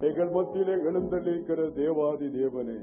எங்கள் மத்தியிலே எழுந்தளிக்கிற தேவாதி தேவனே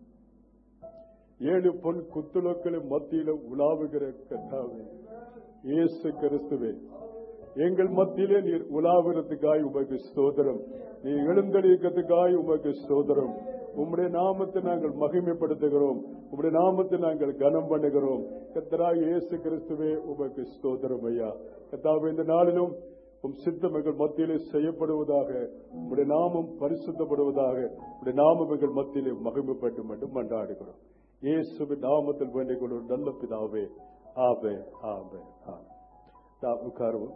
ஏழு பொன் குத்துலக்களின் மத்தியில உலாவுகிற கத்தாவே இயேசு கிறிஸ்துவே எங்கள் மத்தியிலே நீர் உலாவுறதுக்காய் உமக்கு ஸ்தோத்திரம் நீ எழுந்தளிக்கிறதுக்காய் உமக்கு ஸ்தோத்திரம் உம்முடைய நாமத்தை நாங்கள் மகிமைப்படுத்துகிறோம் உம்முடைய நாமத்தை நாங்கள் கனம் பண்ணுகிறோம் கத்தராய் இயேசு கிறிஸ்துவே உமக்கு ஸ்தோத்திரம் ஐயா கத்தாவே இந்த நாளிலும் உம் சித்தம் எங்கள் மத்தியிலே செய்யப்படுவதாக உம்முடைய நாமம் பரிசுத்தப்படுவதாக உம்முடைய நாமம் எங்கள் மத்தியிலே மகிமைப்பட்டு மட்டும் மன்றாடுகிறோம் இயேசுவின் நாமத்தில் வேண்டிக் கொள்ளும் நல்ல பிதாவே ஆபே ஆபே ஆமே நாம் உட்காருவோம்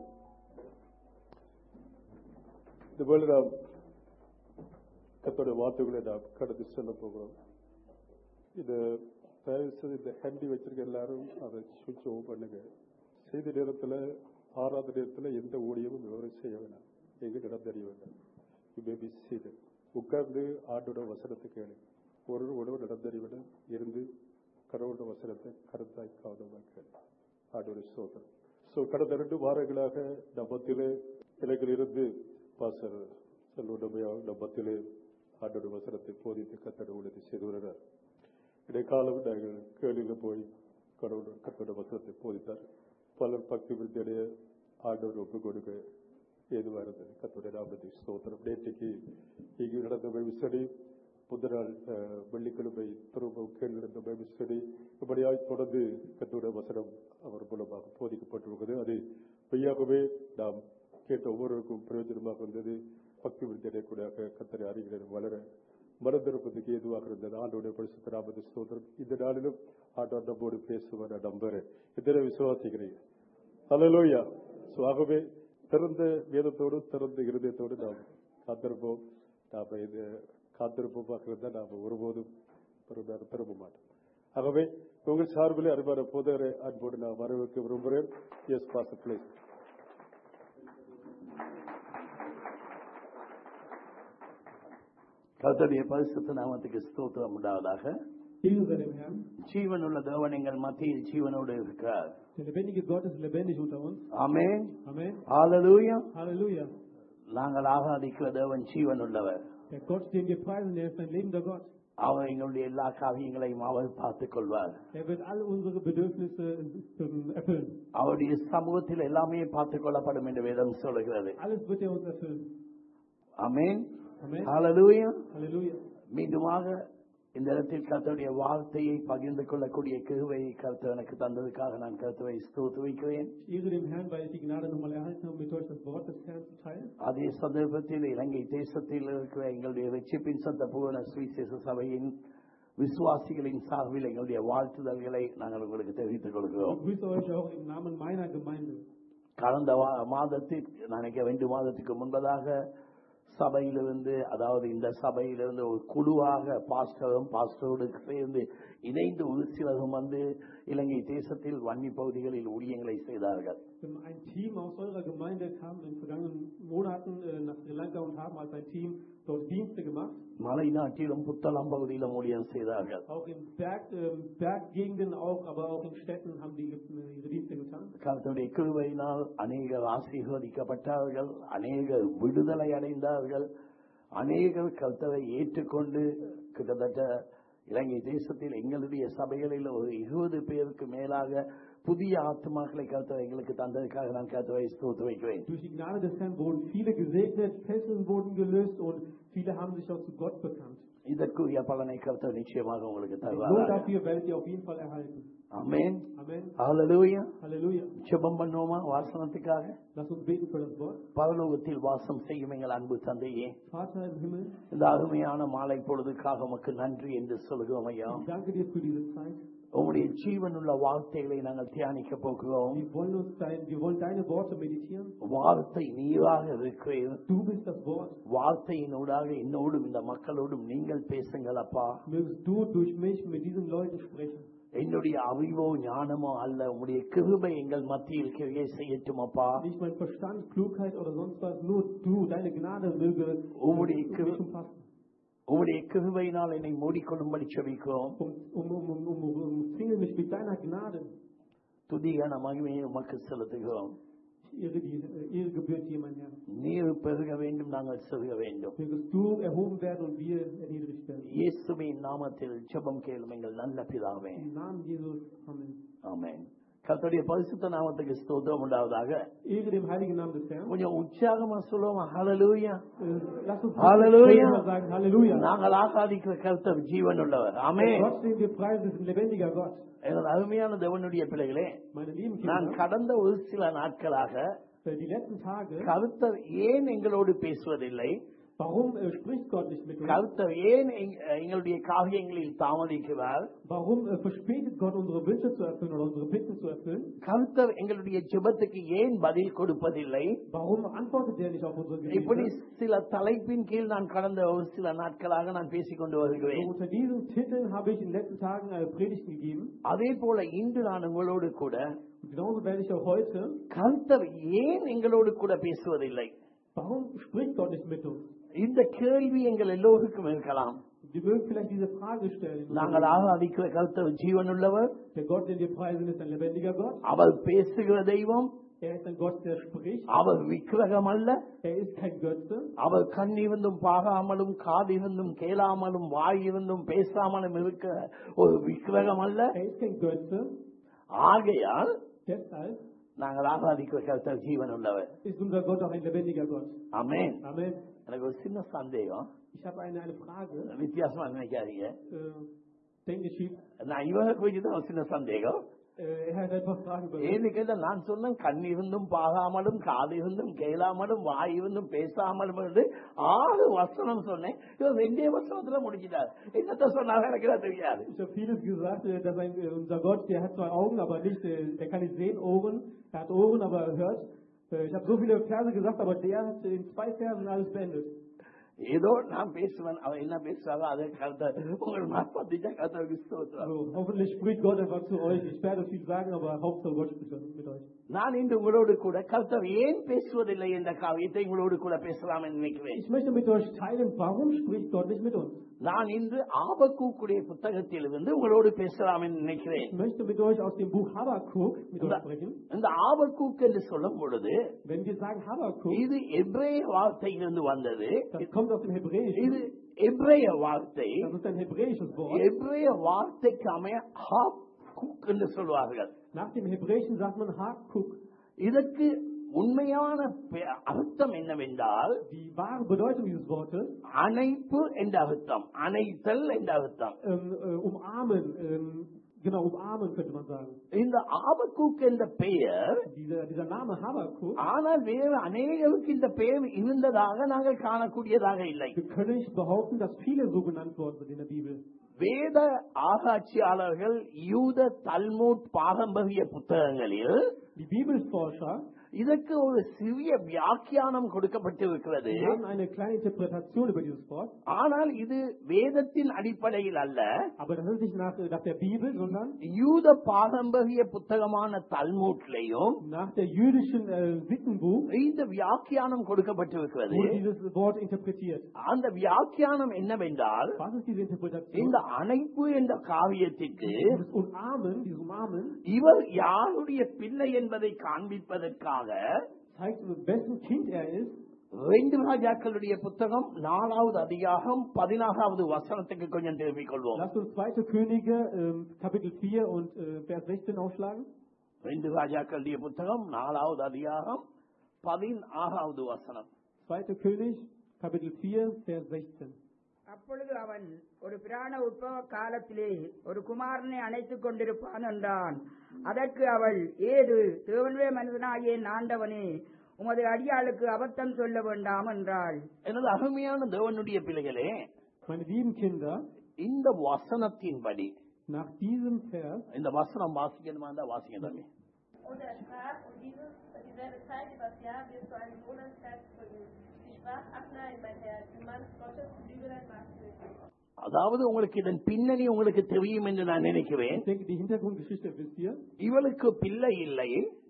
இந்த வேலை நாம் கத்தோட வார்த்தைகளை நாம் கடந்து செல்ல போகிறோம் இது தயவு செய்து இந்த ஹேண்டி வச்சிருக்க எல்லாரும் அதை சுவிட்ச் ஓன் பண்ணுங்க செய்தி நேரத்தில் ஆறாவது நேரத்தில் எந்த ஊழியமும் விவரம் செய்ய வேணாம் எங்க இடம் தெரிய வேண்டாம் யூ மே பி சீடு உட்கார்ந்து ஆண்டோட வசனத்தை கேளு ஒரு உணவு நடந்தறிவிட இருந்து கடவுளோட வசனத்தை கருத்தாய் காவலமாக கேளு ஆண்டோட சோதனை ஸோ கடந்த ரெண்டு வாரங்களாக நம்மத்திலே இலைகள் இருந்து பாசர் செல்வடமையாக நம்மத்திலே ஆண்டோட வசனத்தை போதித்து கத்தட உறுதி செய்து வருகிறார் இடைக்காலம் நாங்கள் கேள்வியில் போய் கடவுள் கத்தோட வசனத்தை போதித்தார் பலர் பக்தி விருத்தியுடைய ஆண்டோர் ஒப்பு கொடுக்க ஏதுவாக இருந்தது கத்தோடைய நாமத்தை ஸ்தோத்திரம் நேற்றைக்கு இங்கு நடந்த பைபிள் ஸ்டடி முதல் நாள் அஹ், வெள்ளிக்கிழமை திரும்ப கேள்வி நடந்த பைபிள் ஸ்டடி இப்படியாய் தொடர்ந்து கத்தோட வசனம் அவர் மூலமாக போதிக்கப்பட்டிருக்கிறது அது மெய்யாகவே நாம் கேட்ட ஒவ்வொருவருக்கும் பிரயோஜனமாக இருந்தது பக்தி விருத்தியடையக்கூடியாக கத்தரை அறிஞர் வளர மறந்திருப்பதுக்கு ஏதுவாக இருந்தது ஆண்டோடைய பரிசுத்த நாமத்தை ஸ்தோத்திரம் இந்த நாளிலும் ஆண்டோர் நம்மோடு பேசுவார் நான் நம்புறேன் இத்தனை விசுவாசிக்கிறேன் ஹalleluya ஸோ ஆகவே திறந்த வேதத்தோடு திறந்த இருதயத்தோடு நாம் காத்திருப்போம் நாம் இது காத்திருப்போமாக இருந்தால் நாம் ஒருபோதும் பெருமையாக திரும்ப மாட்டோம் ஆகவே உங்கள் சார்பில் அருமையான போதகரை அன்போடு நான் வரவேற்க விரும்புகிறேன் எஸ் பாஸ் பிளேஸ் கர்த்தருடைய பரிசுத்த நாமத்துக்கு ஸ்தோத்திரம் உண்டாவதாக Ehre sei dem Herrn. ஜீவனுள்ள தேவன் எங்கள் மத்தியில் ஜீவனோடு இருக்கிறார் Der lebendige Gott ist lebendig unter uns. ஆமென் Amen. ஹalleluya Halleluja. நாங்கள் ஆராதிக்கிற தேவன் ஜீவனுள்ளவர் Der Gott, den wir preisen, der ist ein lebender Gott. அவர் எங்களுடைய எல்லா காரியங்களையும் அவர் பார்த்துக் கொள்வார் Er wird all unsere Bedürfnisse ähm, erfüllen. அவருடைய சமூகத்தில் எல்லாமே பார்த்துக் கொள்ளப்படும் என்று வேதம் சொல்லுகிறது Alles wird er uns erfüllen. ஆமென் Amen. ஹalleluya Halleluja. மீண்டுமாக இந்த இடத்தில் கர்த்தருடைய வார்த்தையை பகிர்ந்து கொள்ளக்கூடிய கிருவையை கர்த்தர் எனக்கு தந்ததுக்காக நான் கர்த்தரை ஸ்தோத்துவிக்கிறேன் Ich ehre dem Herrn, weil ich die Gnade nochmal erhalten habe, mit euch das Wort des Herrn zu teilen. அதே சந்தர்ப்பத்தில் இலங்கை தேசத்தில் இருக்கிற எங்களுடைய வெற்றிப்பின் சந்த பூரண சுவிசேஷ சபையின் விசுவாசிகளின் சார்பில் எங்களுடைய வாழ்த்துதல்களை நாங்கள் உங்களுக்கு தெரிவித்துக் Ich கொள்கிறோம் grüße euch auch im Namen meiner Gemeinde. கடந்த வா- மாதத்தில் நினைக்க ரெண்டு மாதத்துக்கு முன்பதாக சபையிலிருந்து அதாவது இந்த சபையிலிருந்து ஒரு குழுவாக பாஸ்டரும் பாஸ்டரோடு சேர்ந்து இணைந்து ஒரு சிலரும் வந்து இலங்கை தேசத்தில் வன்னி பகுதிகளில் ஊழியங்களை செய்தார்கள் Ähm, Ein Team aus eurer Gemeinde kam in den vergangenen Monaten äh, nach Sri Lanka und haben als ein Team dort Dienste gemacht. மலை நாட்டிலும் புத்தளம் பகுதியிலும் ஊழியம் செய்தார்கள் Auch in Berg, ähm, Berggegenden auch, aber auch in Städten haben die ge- äh, ihre Dienste getan. கர்த்தருடைய கிருபையினால் அநேகர் ஆசீர்வதிக்கப்பட்டார்கள் அநேகர் விடுதலை அடைந்தார்கள் அநேகர் கர்த்தரை ஏற்றுக்கொண்டு கிட்டத்தட்ட இலங்கை தேசத்தில் எங்களுடைய சபைகளில் ஒரு இருபது பேருக்கு மேலாக புதிய ஆத்மாக்களை கர்த்தர் எங்களுக்கு தந்ததுக்காக நான் கர்த்தரை ஸ்தோத்து வைக்கிறேன் Durch die Gnade des Herrn wurden viele gesegnet, Fesseln wurden gelöst und viele haben sich auch zu Gott bekannt. இதற்குரிய பலனை கர்த்தர் நிச்சயமாக உங்களுக்கு Den Lohn தருவார் dafür werdet ihr auf jeden Fall erhalten. ஆமென் Amen. ஹalleluya Halleluja. ஜெபம் பண்ணுவோமா வாசனத்துக்காக Lass uns beten für das Wort. பரலோகத்தில் வாசம் செய்யும் எங்கள் அன்பு தந்தையே Vater im Himmel, இந்த அருமையான மாலை பொழுதுக்காக உமக்கு நன்றி என்று சொல்கிறோம் ஐயா ich danke dir für diese Zeit. உம்முடைய ஜீவனுள்ள வார்த்தைகளை நாங்கள் தியானிக்க போகிறோம் Wir wollen uns dein, wir wollen deine Worte meditieren. வார்த்தை நீராக இருக்கிறேன் Du bist das Wort. வார்த்தையினூடாக என்னோடும் இந்த மக்களோடும் நீங்கள் பேசுங்கள் அப்பா Mögest du durch mich mit diesen Leuten sprechen. என்னுடைய அறிவோ ஞானமோ அல்ல உம்முடைய கிருபை எங்கள் மத்தியில் கிரியை செய்யட்டும் அப்பா Nicht mein Verstand, Klugheit oder sonst was, nur du, deine Gnade möge Ummudi mich Kir- umfassen. உம்முடைய கிருபையினால் என்னை மூடிக்கொள்ளும்படி செபிக்கிறோம் Um, um, um, um, um, um, umzingle mich mit deiner Gnade. துதியான மகிமையை உமக்கு செலுத்துகிறோம் Ich Ehre, die, äh, Ehre gebührt dir, mein Herr. நீர் பெருக வேண்டும் நாங்கள் செருக வேண்டும் Mögest du erhoben werden und wir erniedrigt werden. இயேசுவின் நாமத்தில் ஜெபம் கேளும் எங்கள் நல்ல பிதாவே Im Namen Jesus. Amen. ஆமென் கர்த்தருடைய பரிசுத்த நாமத்துக்கு ஸ்தோத்திரம் உண்டாவதாக Ehre dem heiligen Namen des Herrn. கொஞ்சம் உற்சாகமா சொல்லுவோம் ஹalleluya Äh, Lass uns Halleluja. mal sagen, Halleluja. நாங்கள் ஆசாதிக்கிற கர்த்தர் ஜீவன் உள்ளவர் ஆமென் Gott, den wir preisen, ist ein lebendiger Gott. எனது அருமையான தேவனுடைய பிள்ளைகளே Meine lieben நான் Kinder, கடந்த ஒரு சில நாட்களாக äh, die letzten Tage, கருத்தர் ஏன் எங்களோடு பேசுவதில்லை warum äh, spricht Gott nicht mit uns? கருத்தர் ஏன் எங்- எங்களுடைய காரியங்களில் தாமதிக்கிறார் Warum äh, verspätet Gott unsere Wünsche zu erfüllen oder unsere Bitten zu erfüllen? கருத்தர் எங்களுடைய ஜெபத்துக்கு ஏன் பதில் கொடுப்பதில்லை Warum antwortet er nicht auf unsere இப்படி Gebete? சில தலைப்பின் கீழ் நான் கடந்த ஒரு சில நாட்களாக நான் பேசிக்கொண்டு So, வருகிறேன் unter diesen Titeln habe ich in den letzten Tagen äh, Predigten gegeben. அதே போல இன்று நான் உங்களோடு கூட Und genauso werde ich auch heute. கருத்தர் ஏன் எங்களோடு கூட பேசுவதில்லை Warum spricht Gott nicht mit uns? இந்த கேள்வி எங்கள் எல்லோருக்கும் இருக்கலாம் Wir mögen vielleicht diese Frage stellen. நாங்கள் ஆராதிக்கிற கருத்தர் ஜீவனுள்ளவர் Der Gott, den wir preisen, ist ein lebendiger Gott. அவர் பேசுகிற தெய்வம் Er ist ein Gott, der spricht. அவர் விக்கிரகம் அல்ல Er ist kein Götze. அவர் கண் இருந்தும் பாகாமலும் காது இருந்தும் கேளாமலும் வாய் இருந்தும் பேசாமலும் இருக்கிற ஒரு விக்கிரகம் அல்ல Er ist kein Götze. ஆகையால் Deshalb நாங்கள் ஆராதிக்கிற கருத்தர் ஜீவன் உள்ளவர் ist unser Gott auch ein lebendiger Gott. ஆமென் Amen. எனக்கு ஒரு சின்ன சந்தேகம் Ich habe eine, eine Frage. வித்தியாசமா நினைக்காதீங்க Äh, denke schief. நான் இவரை குறித்து தான் ஒரு சின்ன சந்தேகம் Äh, er hat ein paar Fragen bei mir. ஏன்னு கேட்டா நான் சொன்னேன் கண் இருந்தும் பாகாமலும் காது இருந்தும் கேளாமலும் வாய் இருந்தும் பேசாமலும் இருந்து ஆறு வசனம் சொன்னேன் இவர் ரெண்டே வசனத்துல முடிச்சிட்டார் என்னத்த சொன்னாலும் எனக்கு அது தெரியாது Ich habe vieles gesagt, äh, dass ein, äh, unser Gott, der hat zwei Augen, aber nicht, äh, der kann nicht sehen, Ohren, er hat Ohren, aber er hört. Äh, Ich habe so viele Verse gesagt, aber der hat in zwei Versen alles beendet. ஏதோ நான் பேசுவேன் அவன் என்ன பேசுறாரோ அதை கருத்த உங்கள் மாற்பத்திட்டா கருத்த விசுவத்துறான் Also, hoffentlich spricht Gott einfach zu euch. Ich werde viel sagen, aber Hauptsache Gott spricht mit euch. நான் இன்று உங்களோடு கூட கருத்தர் ஏன் பேசுவதில்லை என்ற காரியத்தை உங்களோடு கூட பேசலாம் என்று நினைக்கிறேன் Ich möchte mit euch teilen, warum spricht Gott nicht mit uns? நான் இன்று ஆபக்கூக்குடைய புத்தகத்திலிருந்து உங்களோடு பேசலாம் என்று நினைக்கிறேன் Ich möchte mit euch aus dem Buch Habakkuk mit euch இந்த- sprechen. இந்த ஆபக்கூக் என்று சொல்லும் பொழுது Wenn wir sagen Habakkuk, இது எப்ரேய வார்த்தையிலிருந்து வந்தது das kommt aus dem Hebräischen. இது எப்ரேய வார்த்தை Das ist ein hebräisches Wort. எப்ரேய வார்த்தைக்கு அமைய ஹாப் என்று சொல்வார்கள் Nach dem Hebräischen sagt man Hakuk. இதற்கு உண்மையான பெ- அர்த்தம் என்னவென்றால் Die wahre Bedeutung dieses Wortes, அணைப்பு என்ற அர்த்தம் அணைத்தல் என்ற அர்த்தம் ähm, äh, umarmen, ähm, genau, umarmen könnte man sagen. இந்த ஆபக்கூக் என்ற பெயர் Dieser, dieser Name Habakkuk, ஆனால் வேறு அநேகருக்கு இந்த பெயர் இருந்ததாக நாங்கள் காணக்கூடியதாக இல்லை wir können nicht behaupten, dass viele so genannt worden sind in der Bibel. வேத ஆராய்ச்சியாளர்கள் யூத தல்மூட் பாரம்பரிய புத்தகங்களில் Die Bibelforscher இதற்கு ஒரு சிறிய வியாக்கியானம் கொடுக்கப்பட்டிருக்கிறது die haben eine kleine Interpretation über dieses Wort, ஆனால் இது வேதத்தின் அடிப்படையில் அல்ல aber das ist nicht nach, nach der Bibel, sondern யூத பாரம்பரிய புத்தகமான தல்மூட்லையும் nach der jüdischen äh, Sittenbuch இந்த வியாக்கியானம் கொடுக்கப்பட்டிருக்கிறது wurde dieses Wort interpretiert. அந்த வியாக்கியானம் என்னவென்றால் Was ist diese Interpretation? இந்த அணைப்பு என்ற காவியத்திற்கு Dieses Umarmen, dieses Umarmen இவர் யாருடைய பிள்ளை என்பதை காண்பிப்பதற்காக zeigt, wessen Kind er ist. ரெண்டு ராஜாக்களுடைய புத்தகம் நாலாவது அதிகாரம் பதினாறாவது வசனத்துக்கு கொஞ்சம் திரும்பிக் கொள்வோம் Lasst uns 2. Könige, ähm, Kapitel 4 und äh, Vers 16 aufschlagen. ரெண்டு ராஜாக்களுடைய புத்தகம் நாலாவது அதிகாரம் பதினாறாவது வசனம் 2. König, Kapitel 4, Vers 16. அப்பொழுது அவன் ஒரு பிராண உற்பவ காலத்திலே ஒரு குமாரனை அணைத்துக் கொண்டிருப்பான் என்றான் அதற்கு அவள் ஏது தேவனுடைய மனிதனாகிய ஆண்டவனே உமது அடியாளுக்கு அபத்தம் சொல்ல வேண்டாம் என்றாள் எனது அருமையான தேவனுடைய பிள்ளைகளே Meine lieben Kinder, இந்த வசனத்தின்படி nach diesem Vers இந்த வசனம் வாசிக்கணுமா இருந்தா வாசிக்க தம்பி Und er sprach, und dieses, dieselbe Zeit übers Jahr wirst du einen Monatskreis drücken. Sie sprach, ach nein, mein Herr, du Mann Gottes, lüge dein Machtwürdig. அதாவது உங்களுக்கு இதன் பின்னணி உங்களுக்கு தெரியும் என்று நான் நினைக்கிறேன் Ich denke, die Hintergrundgeschichte wisst ihr. இவளுக்கு பிள்ளை இல்லை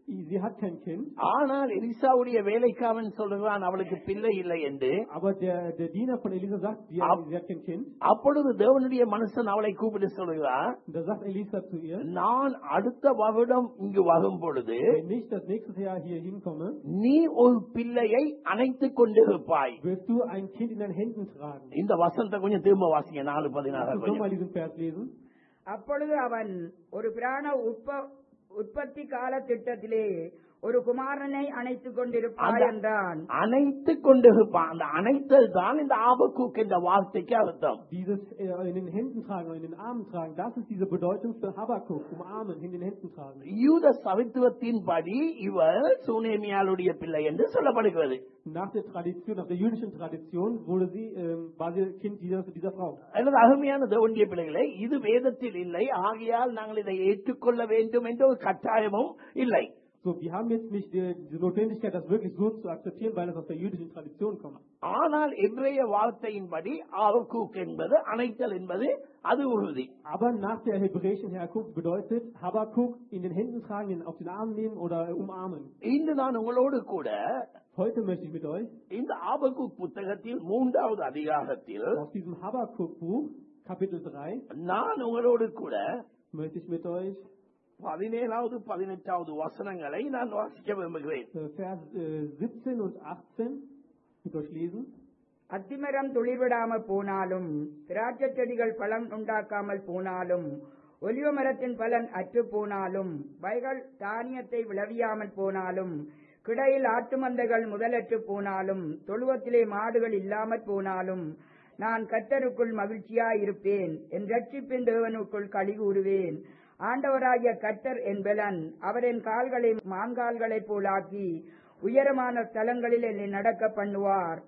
sie hat kein Kind, ஆனால் எலிசாவுடைய வேலைக்காரன் சொல்லுகிறான் அவளுக்கு பிள்ளை இல்லை என்று aber der, der Diener von Elisa sagt, sie, Ab- sie hat kein Kind. அப்பொழுது தேவனுடைய மனுஷன் அவளை கூப்பிட்டு சொல்லுகிறான் Und da sagt Elisa zu ihr, நான் அடுத்த வருடம் இங்கு வரும் பொழுது wenn ich das nächste Jahr hier hinkomme, நீ ஒரு பிள்ளையை அணைத்துக் கொண்டிருப்பாய் wirst du ein Kind in deinen Händen tragen. இந்த வசனத்தை கொஞ்சம் திரும்ப வாசிங்க நாலு பதினாறு Kannst du கொஞ்சம். mal diesen Vers lesen? அப்பொழுது அவன் ஒரு பிராண உற்ப உற்பத்தி கால திட்டத்திலே ஒரு குமாரனை அணைத்துக் கொண்டிருப்பாய் அந்த- என்றான் அணைத்துக் கொண்டிருப்பான் அந்த அணைத்தல் தான் இந்த ஆபக்கூக் என்ற வார்த்தைக்கு அர்த்தம் Dieses äh, in den Händen tragen oder in den Armen tragen, das ist diese Bedeutung für Habakkuk, umarmen, in den Händen tragen. யூத சவித்துவத்தின்படி இவர் சூனேமியாளுடைய பிள்ளை என்று சொல்லப்படுகிறது Nach der Tradition, nach der jüdischen Tradition wurde sie, ähm, war sie Kind dieser, dieser Frau. அல்லது அருமையான தேவனுடைய பிள்ளைகளே இது வேதத்தில் இல்லை ஆகையால் நாங்கள் இதை ஏற்றுக்கொள்ள வேண்டும் என்ற ஒரு கட்டாயமும் இல்லை So, wir haben jetzt nicht die, die Notwendigkeit, das wirklich so zu akzeptieren, weil es aus der jüdischen Tradition kommt. ஆனால் எவ்ரைய வார்த்தையின்படி ஆபக்கூக் என்பது அணைத்தல் என்பது அது உறுதி Aber nach der hebräischen Herkunft bedeutet Habakkuk in den Händen tragen, in- auf den Arm nehmen oder umarmen. இன்று நான் உங்களோடு கூட Heute möchte ich mit euch இந்த ஆபக்கூக் புத்தகத்தில் மூன்றாவது அதிகாரத்தில் aus diesem Habakkuk-Buch, Kapitel 3, நான் உங்களோடு கூட möchte ich mit euch பதினேழாவது பதினெட்டாவது வசனங்களை நான் வாசிக்க விரும்புகிறேன் äh, Vers äh, 17 und 18 mit euch lesen. அத்திமரம் துளிர்விடாம போனாலும் திராட்சை செடிகள் பழம் உண்டாக்காமல் போனாலும் ஒலிவ மரத்தின் பலன் அற்று போனாலும் வயல்கள் தானியத்தை விளைவியாமல் போனாலும் கிடையில் ஆட்டு மந்தைகள் முதலற்று போனாலும் தொழுவத்திலே மாடுகள் இல்லாமற் போனாலும் நான் கர்த்தருக்குள் மகிழ்ச்சியாயிருப்பேன் என் ரட்சிப்பின் தேவனுக்குள் களி கூறுவேன் ஆண்டவராகிய கர்த்தர் என்பலன் அவர் என் கால்களை மான்கால்களைப் போலாக்கி உயரமான ஸ்தலங்களில் என்னை நடக்க பண்ணுவார்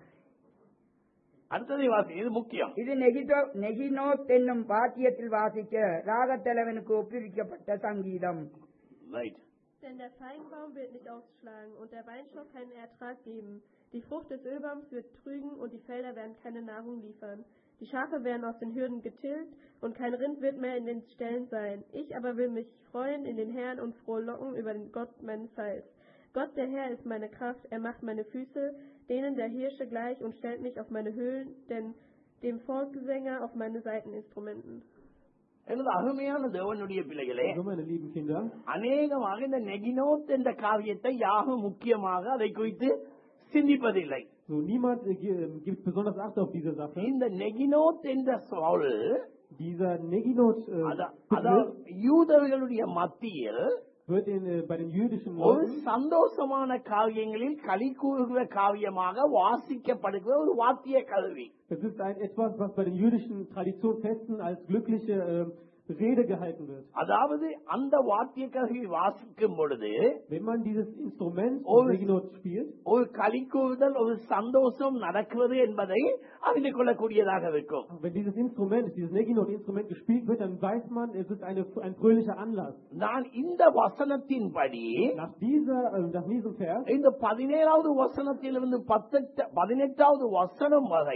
அடுத்ததை வாசி இது முக்கியம் இது நெகிதோ நெகினோத் என்னும் வாக்கியத்தில் வாசிக்க ராகத்தலைவனுக்கு ஒப்புவிக்கப்பட்ட சங்கீதம் right Denn der Feigenbaum wird nicht ausschlagen und der Weinstock keinen Ertrag geben. Die Frucht des Ölbaums wird trügen und die Felder werden keine Nahrung liefern. Die Schafe werden aus den Hürden getilgt und kein Rind wird mehr in den Ställen sein. Ich aber will mich freuen in den Herrn und frohlocken über den Gott meines Heils. Gott der Herr ist meine Kraft, er macht meine Füße denen der Hirsche gleich und stellt mich auf meine Höhlen, denn dem Volkssänger auf meine Saiteninstrumenten. எனது அருமையான தேவனுடைய பிள்ளைகளே So, meine lieben Kinder, அநேகமாக இந்த நெகினோத் என்ற காவியத்தை யாரும் முக்கியமாக அதை குறித்து சிந்திப்பதில்லை so niemand äh, gi- äh, gibt besonders Acht auf diese Sache. இந்த நெகினோத் என்ற சொல் Dieser Neginot äh, அத- Begriff அதாவது யூதர்களுடைய மத்தியில் wird in, äh, bei den jüdischen ஒரு Leuten சந்தோஷமான காவியங்களில் களி கூறுகிற காவியமாக வாசிக்கப்படுகிற ஒரு வாத்திய கல்வி Es ist ein, etwas, was bei den jüdischen Traditionfesten als glückliche äh, Rede gehalten wird. அதாவது அந்த வாத்திய கல்வி வாசிக்கும் பொழுது Wenn man dieses Instrument Oh. Neginot spielt, ஒரு களி கூறுதல் ஒரு சந்தோஷம் நடக்கிறது என்பதை அறிந்து கொள்ளக்கூடியதாக இருக்கும் wenn dieses Instrument, dieses Neginot-Instrument gespielt wird, dann weiß man, es ist eine, ein fröhlicher Anlass. நான் இந்த வசனத்தின்படி Nach, dieser, äh, nach diesem Vers இந்த பதினேழாவது வசனத்திலிருந்து பத்தெட்டு பதினெட்டாவது வசனம் வரை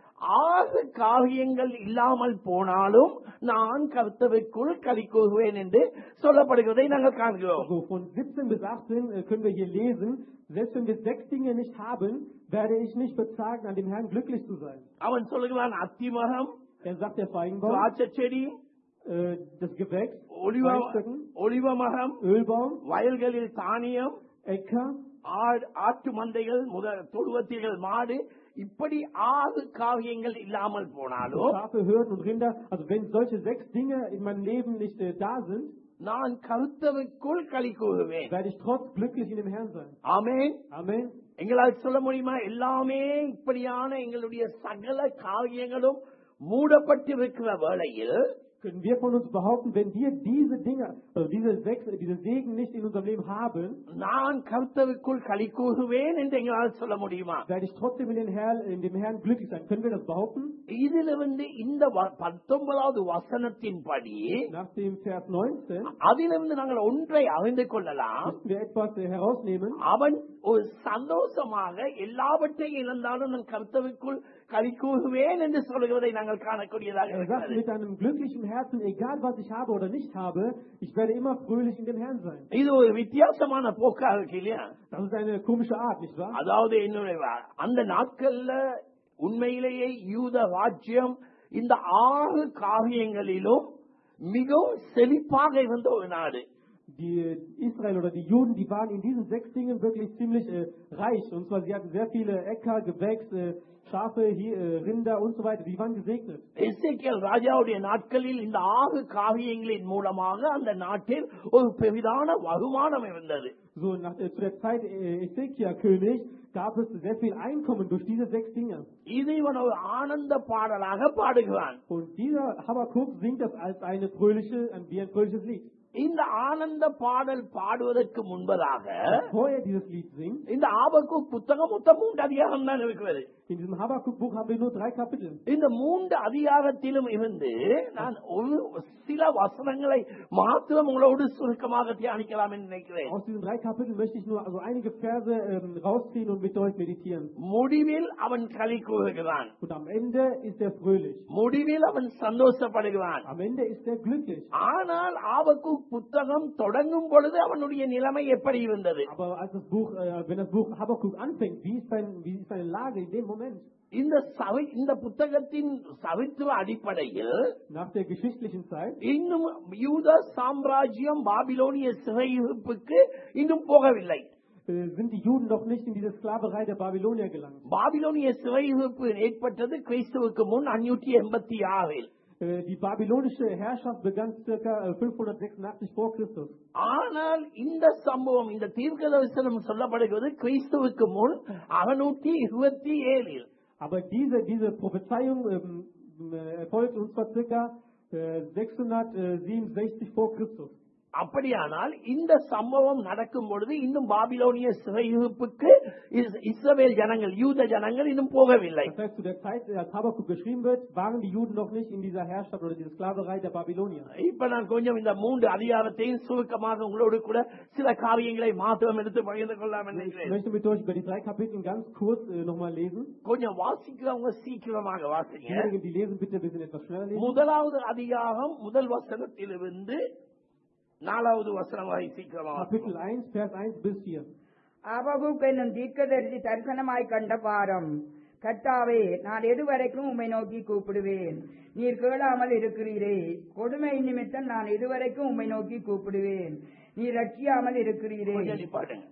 ஆறு காவியங்கள் இல்லாமல் போனாலும் நான் கர்த்தருக்குள் களி கூறுவேன் என்று சொல்லப்படுகிறதை நாங்கள் காண்கிறோம் So von 17 bis 18 äh, können wir hier lesen, selbst wenn wir sechs Dinge nicht haben, werde ich nicht bezagen, an dem Herrn glücklich zu sein. அவன் சொல்லுகிறான் அத்திமரம் Er sagt der Feigenbaum, திராட்சை செடி äh, das Gewächs, ஒளிவ Weinstöcken, ஒளிவ மரம் Ölbaum, வயல்களில் தானியம் Äcker, ஆடு ஆட்டு மந்தைகள் முதல் தொழுவத்திகள் மாடு இப்படி ஆறு காவியங்கள் இல்லாமல் போனாலும் Schafe, Hürden und Rinder. Also wenn solche sechs Dinge in meinem Leben nicht äh, da sind, நான் கருத்தருக்குள் களி கூறுவேன் werde ich trotz glücklich in dem Herrn sein. Amen Amen. எங்களால் சொல்ல முடியுமா எல்லாமே இப்படியான எங்களுடைய சகல காரியங்களும் மூடப்பட்டிருக்கிற வேளையில் Können wir von uns behaupten, wenn wir diese Dinge, also diese sechs, diese Segen nicht in unserem Leben haben, நான் கருத்தருக்குள் களி கூறுவேன் என்று எங்களால் சொல்ல முடியுமா werde ich trotzdem in, den Herrn, in dem Herrn glücklich sein. Können wir das behaupten? இதிலிருந்து இந்த வ- பத்தொன்பதாவது வசனத்தின்படி Nach dem Vers 19 அதிலிருந்து நாங்கள் ஒன்றை அறிந்து கொள்ளலாம் müssen wir etwas äh, herausnehmen. அவன் ஒரு சந்தோஷமாக எல்லாவற்றையும் இழந்தாலும் நான் கர்த்தருக்குள் களி கூறுவேன் என்று சொல்லுவதை நாங்கள் காணக்கூடியதாக Er sagt இருக்கிறது mit einem glücklichen Herzen, egal was ich habe oder nicht habe, ich werde immer fröhlich in dem Herrn sein. இது ஒரு வித்தியாசமான போக்கா இருக்கு இல்லையா Das ist eine komische Art, nicht wahr? அதாவது என்னுடைய வா- அந்த நாட்கள்ல உண்மையிலேயே யூத ராஜ்யம் இந்த ஆறு காரியங்களிலும் மிகவும் செழிப்பாக இருந்த ஒரு நாடு Die Israel oder die Juden, die waren in diesen sechs Dingen wirklich ziemlich äh, reich. Und zwar, sie hatten sehr viele Äcker, Gewächs, äh, Schafe, hier, äh, Rinder und so weiter. Die waren gesegnet. எசேக்கியேல் ராஜாவுடைய நாட்களில் இந்த ஆறு காரியங்களின் மூலமாக அந்த நாட்டில் ஒரு பெரிதான வருமானம் இருந்தது So, nach, äh, zu der Zeit äh, Ezekiel König gab es sehr viel Einkommen durch diese sechs Dinge. இது இவன் ஒரு ஆனந்த பாடலாக பாடுகிறான் Und dieser Habakkuk singt das als eine fröhliche, ein, wie ein fröhliches Lied. இந்த ஆனந்த பாடல் பாடுவதற்கு முன்பதாக Bevor er dieses Lied singt, இந்த ஆபக்கு புத்தகம் மொத்தம் மூன்று அதிகாரம் தான் இருக்கிறது in diesem Habakkuk-Buch haben wir nur drei Kapitel. இந்த மூன்று அதிகாரத்திலும் இருந்து நான் ஒரு சில வசனங்களை மாத்திரம் உங்களோடு சுருக்கமாக தியானிக்கலாம் என்று நினைக்கிறேன் Aus diesen drei Kapiteln möchte ich nur also einige Verse ähm, rausziehen und mit euch meditieren. முடிவில் அவன் களி கூறுகிறான் Und am Ende ist er fröhlich. முடிவில் அவன் சந்தோஷப்படுகிறான் Am Ende ist er glücklich. ஆனால் ஆபக்கு புத்தகம் தொடங்கும் பொழுது அவனுடைய நிலைமை எப்படி இருந்தது Aber als das Buch, äh, wenn das Buch Habakkuk anfängt, wie ist, sein, wie ist seine Lage in dem Moment? இந்த சவி இந்த புத்தகத்தின் சவித்துவ அடிப்படையில் Nach der geschichtlichen Zeit இன்னும் யூத சாம்ராஜ்யம் பாபிலோனிய சிறையிருப்புக்கு இன்னும் போகவில்லை äh, sind die Juden noch nicht in diese Sklaverei der Babylonier gelangt. பாபிலோனிய சிறையிருப்பு ஏற்பட்டது கிறிஸ்துவுக்கு முன் அஞ்சூற்றி எண்பத்தி ஆறில் Äh, die babylonische Herrschaft begann circa äh, 586 vor Christus. ஆனால் இந்த சம்பவம் இந்த தீர்க்க தரிசனம் சொல்லப்படுகிறது கிறிஸ்துவுக்கு முன் அறுநூற்றி இருபத்தி ஏழில் Aber diese, diese Prophezeiung ähm, äh, erfolgt uns zwar circa äh, 667 vor Christus. அப்படியானால் இந்த சம்பவம் நடக்கும் பொழுது இன்னும் பாபிலோனிய சிறையிருப்புக்கு இஸ்- இஸ்ரவேல் ஜனங்கள் யூத ஜனங்கள் இன்னும் போகவில்லை Das heißt, zu der Zeit, als Habakkuk geschrieben wird, waren die Juden noch nicht in dieser Herrschaft oder dieser Sklaverei der Babylonier. இப்ப நான் கொஞ்சம் இந்த மூன்று அதிகாரத்தையும் சுருக்கமாக உங்களோடு கூட சில காரியங்களை மாத்திரம் எடுத்து பகிர்ந்து கொள்ளலாம் என்று Ich நினைக்கிறேன் möchte mit euch über die drei Kapitel ganz kurz äh, nochmal lesen. கொஞ்சம் வாசிக்கிறவங்க சீக்கிரமாக வாசிங்க Diejenigen, die lesen, bitte ein bisschen etwas schneller lesen. முதலாவது அதிகாரம் முதல் வசனத்திலிருந்து நாலாவது வசனம் வரை சீக்கிரமாக Kapitel 1, Vers 1 bis 4. ஆபகுக் என்னும் தீர்க்கதரிசி தரிசனமாய் கண்ட பாரம் கர்த்தாவே நான் எதுவரைக்கும் உம்மை நோக்கி கூப்பிடுவேன் நீர் கேளாமல் இருக்கிறீரே கொடுமை நிமித்தம் நான் எதுவரைக்கும் உம்மை நோக்கி கூப்பிடுவேன் நீர் ரட்சியாமல் இருக்கிறீரே கொஞ்சம் நிப்பாட்டுங்க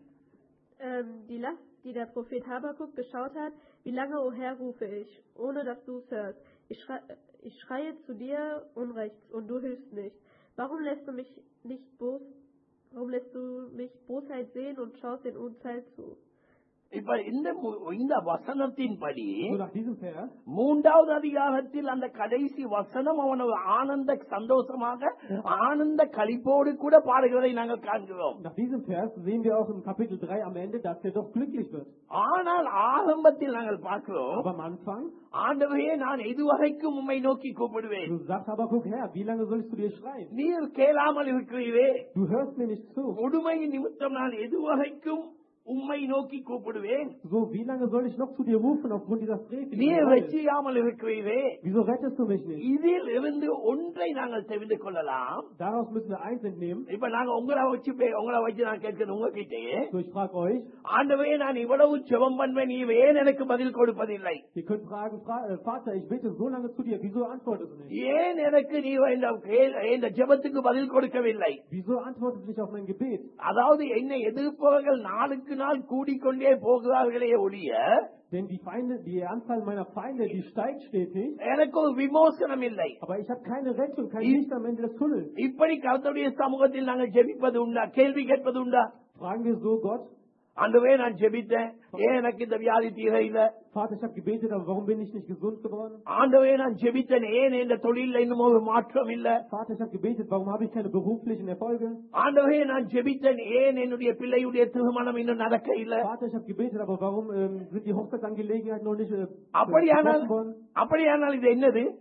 Ähm, die Last, die der Prophet Habakuk geschaut hat, wie lange, o Herr, rufe ich, ohne dass du es hörst. Ich, schrei, ich schreie zu dir unrechts und du hilfst nicht. Warum lässt du mich nicht bos, warum lässt du mich Bosheit sehen und schaust den Unfall zu? இப்ப இந்த மு- இந்த வசனத்தின்படி So nach diesem Vers மூன்றாவது அதிகாரத்தில் அந்த கடைசி வசனம் அவன் ஒரு ஆனந்த சந்தோஷமாக ஆனந்த களிப்போடு கூட பாடுகிறதை நாங்கள் காண்கிறோம் Nach diesem Vers sehen wir auch im Kapitel 3 am Ende, dass er doch glücklich wird. ஆனால் ஆரம்பத்தில் நாங்கள் பார்க்கிறோம் Aber am Anfang, ஆண்டவரே நான் எதுவரைக்கும் உம்மை நோக்கி கூப்பிடுவேன் so sagt Habakkuk, Herr, wie lange soll ich zu dir schreien? நீர் கேளாமல் இருக்கிறீரே Du hörst mir nicht zu. கொடுமை நிமித்தம் நான் எதுவரைக்கும் உம்மை நோக்கி கூப்பிடுவேன் So, wie lange soll ich noch zu dir rufen aufgrund dieser நீர் Frevel? வெற்றியாமல் இருக்கிறீரே Wieso rettest du mich nicht? இதில் இருந்து ஒன்றை நாங்கள் தெரிந்து கொள்ளலாம் Daraus müssen wir eins entnehmen. இப்ப நாங்க உங்களை வச்சு பே- உங்களை வச்சு நான் கேட்கிறேன் உங்ககிட்டயே So, ich frage euch, ஆண்டவே நான் இவ்வளவு ஜெபம் பண்ணுவேன் நீ ஏன் எனக்கு பதில் கொடுப்பதில்லை ihr könnt fragen, Fra äh, Vater, ich bete so lange zu dir, wieso antwortest du nicht? ஏன் எனக்கு நீ இந்த கே- இந்த ஜெபத்துக்கு பதில் கொடுக்கவில்லை Wieso antwortest du nicht auf mein Gebet? அதாவது என்னை எதிர்ப்பவர்கள் நாளுக்கு நாள் கூடிக்கொண்டே போகிறார்களே ஒழிய Denn die Feinde, die Anzahl meiner Feinde, die steigt stetig, எனக்கு ஒரு விமோசனம் இல்லை aber ich habe keine Rettung, kein Ich- Licht am Ende des Tunnels. இப்படி கருத்துடைய சமூகத்தில் நாங்கள் ஜெபிப்பது உண்டா கேள்வி கேட்பது உண்டா Fragen wir so Gott, ஆண்டவே நான் ஜெபித்தேன் ஏன் எனக்கு இந்த வியாதி தீர இல்ல Vater, ich habe gebetet, aber warum bin ich nicht gesund geworden? ஆண்டவே நான் ஜெபித்தேன் ஏன் இந்த தொழில இன்னும் ஒரு மாற்றம் இல்ல Vater, ich habe gebetet, warum habe ich keine beruflichen Erfolge? ஆண்டவே நான் ஜெபித்தேன் ஏன் என்னுடைய பிள்ளையுடைய திருமணம் இன்னும் நடக்க இல்ல Vater, ich habe gebetet, aber warum ähm, sind die Hochzeitsangelegenheiten noch nicht äh, அப்படியானால் besprochen worden? அப்படியானால் இது என்னது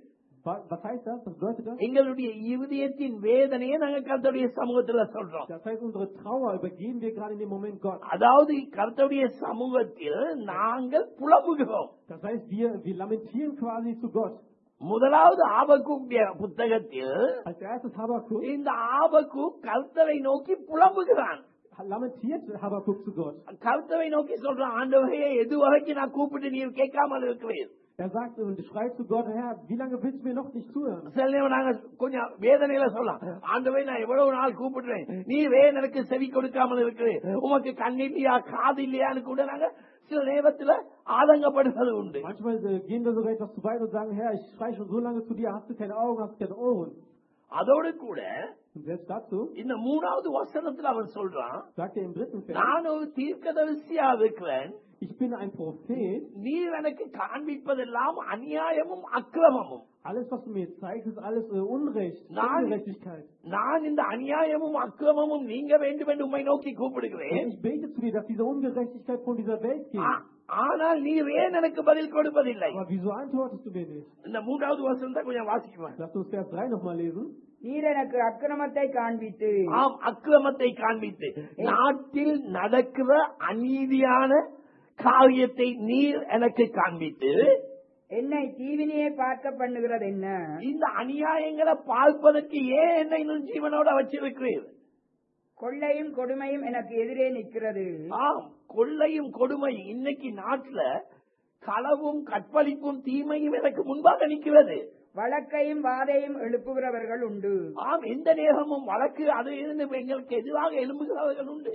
Wa- Was heißt das? Was bedeutet das? எங்களுடைய இருதயத்தின் வேதனையை நாங்க கர்த்தருடைய சமூகத்துல சொல்றோம் Das heißt, unsere Trauer übergeben wir gerade in dem Moment Gott. அதாவது கர்த்தருடைய சமூகத்தில் நாங்கள் புலம்புகிறோம் Das heißt, wir, wir lamentieren quasi zu Gott. முதலாவது ஆபக்குடைய புத்தகத்தில் Als erstes Habakkuk இந்த ஆபக்கு கர்த்தரை நோக்கி புலம்புகிறான் lamentiert Habakkuk zu Gott. கர்த்தரை நோக்கி சொல்றான் ஆண்டவரையே எது வரைக்கும் நான் கூப்பிட்டு நீர் கேட்காமல் இருக்கிறேன் Er sagt und schreit zu Gott, Herr, wie lange willst du mir noch nicht zuhören? சில நேரம் நாங்க கொஞ்சம் வேதனையில சொல்லலாம் ஆண்டவை நான் எவ்வளவு நாள் கூப்பிடுறேன் நீ வேன் எனக்கு செவி கொடுக்காமல் இருக்கிறேன் உமக்கு கண் இல்லையா காது இல்லையான்னு கூட நாங்க சில நேரத்துல ஆதங்கப்படுவது உண்டு Manchmal äh, gehen wir sogar etwas zu weit und sagen, Herr, ich schreie schon so lange zu dir, hast du keine Augen, hast du keine Ohren? அதோடு கூட Und selbst dazu இந்த மூணாவது வசனத்துல அவன் சொல்றான் sagt er im dritten Vers, நான் ஒரு தீர்க்கதரிசியா இருக்கிறேன் ich bin ein Prophet, நீர் எனக்கு காண்பிப்பதெல்லாம் அநியாயமும் அக்கிரமமும் alles, was du mir zeigst, ist alles äh, Unrecht, Nein. Ungerechtigkeit. நான் இந்த அநியாயமும் அக்கிரமமும் நீங்க வேண்டும் என்று உண்மை நோக்கி Und கூப்பிடுகிறேன் ich bete zu dir, dass diese Ungerechtigkeit von dieser Welt geht. ஆ- ஆனால் நீர் ஏன் எனக்கு பதில் கொடுப்பதில்லை Aber wieso antwortest du mir nicht? இந்த மூன்றாவது வசனத்தை கொஞ்சம் வாசிக்குவேன் Lass uns Vers 3 nochmal lesen. நீர் எனக்கு அக்கிரமத்தை காண்பித்து ஆம் அக்கிரமத்தை காண்பித்து நாட்டில் நடக்கிற அநீதியான காரியத்தை நீர் எனக்கு காண்பித்து என்னை தீவினையை பார்க்க பண்ணுகிறது என்ன இந்த அநியாயங்களை பார்ப்பதற்கு ஏன் என்னை இன்னும் ஜீவனோட வச்சிருக்கிறீர் கொள்ளையும் கொடுமையும் எனக்கு எதிரே நிற்கிறது ஆம் கொள்ளையும் கொடுமை இன்னைக்கு நாட்டுல களவும் கற்பழிப்பும் தீமையும் எனக்கு முன்பாக நிற்கிறது வழக்கையும் வாதையும் எழுப்புகிறவர்கள் உண்டு ஆம் எந்த நேரமும் வழக்கு அது இதுன்னு எங்களுக்கு எதிராக எழும்புகிறவர்கள் உண்டு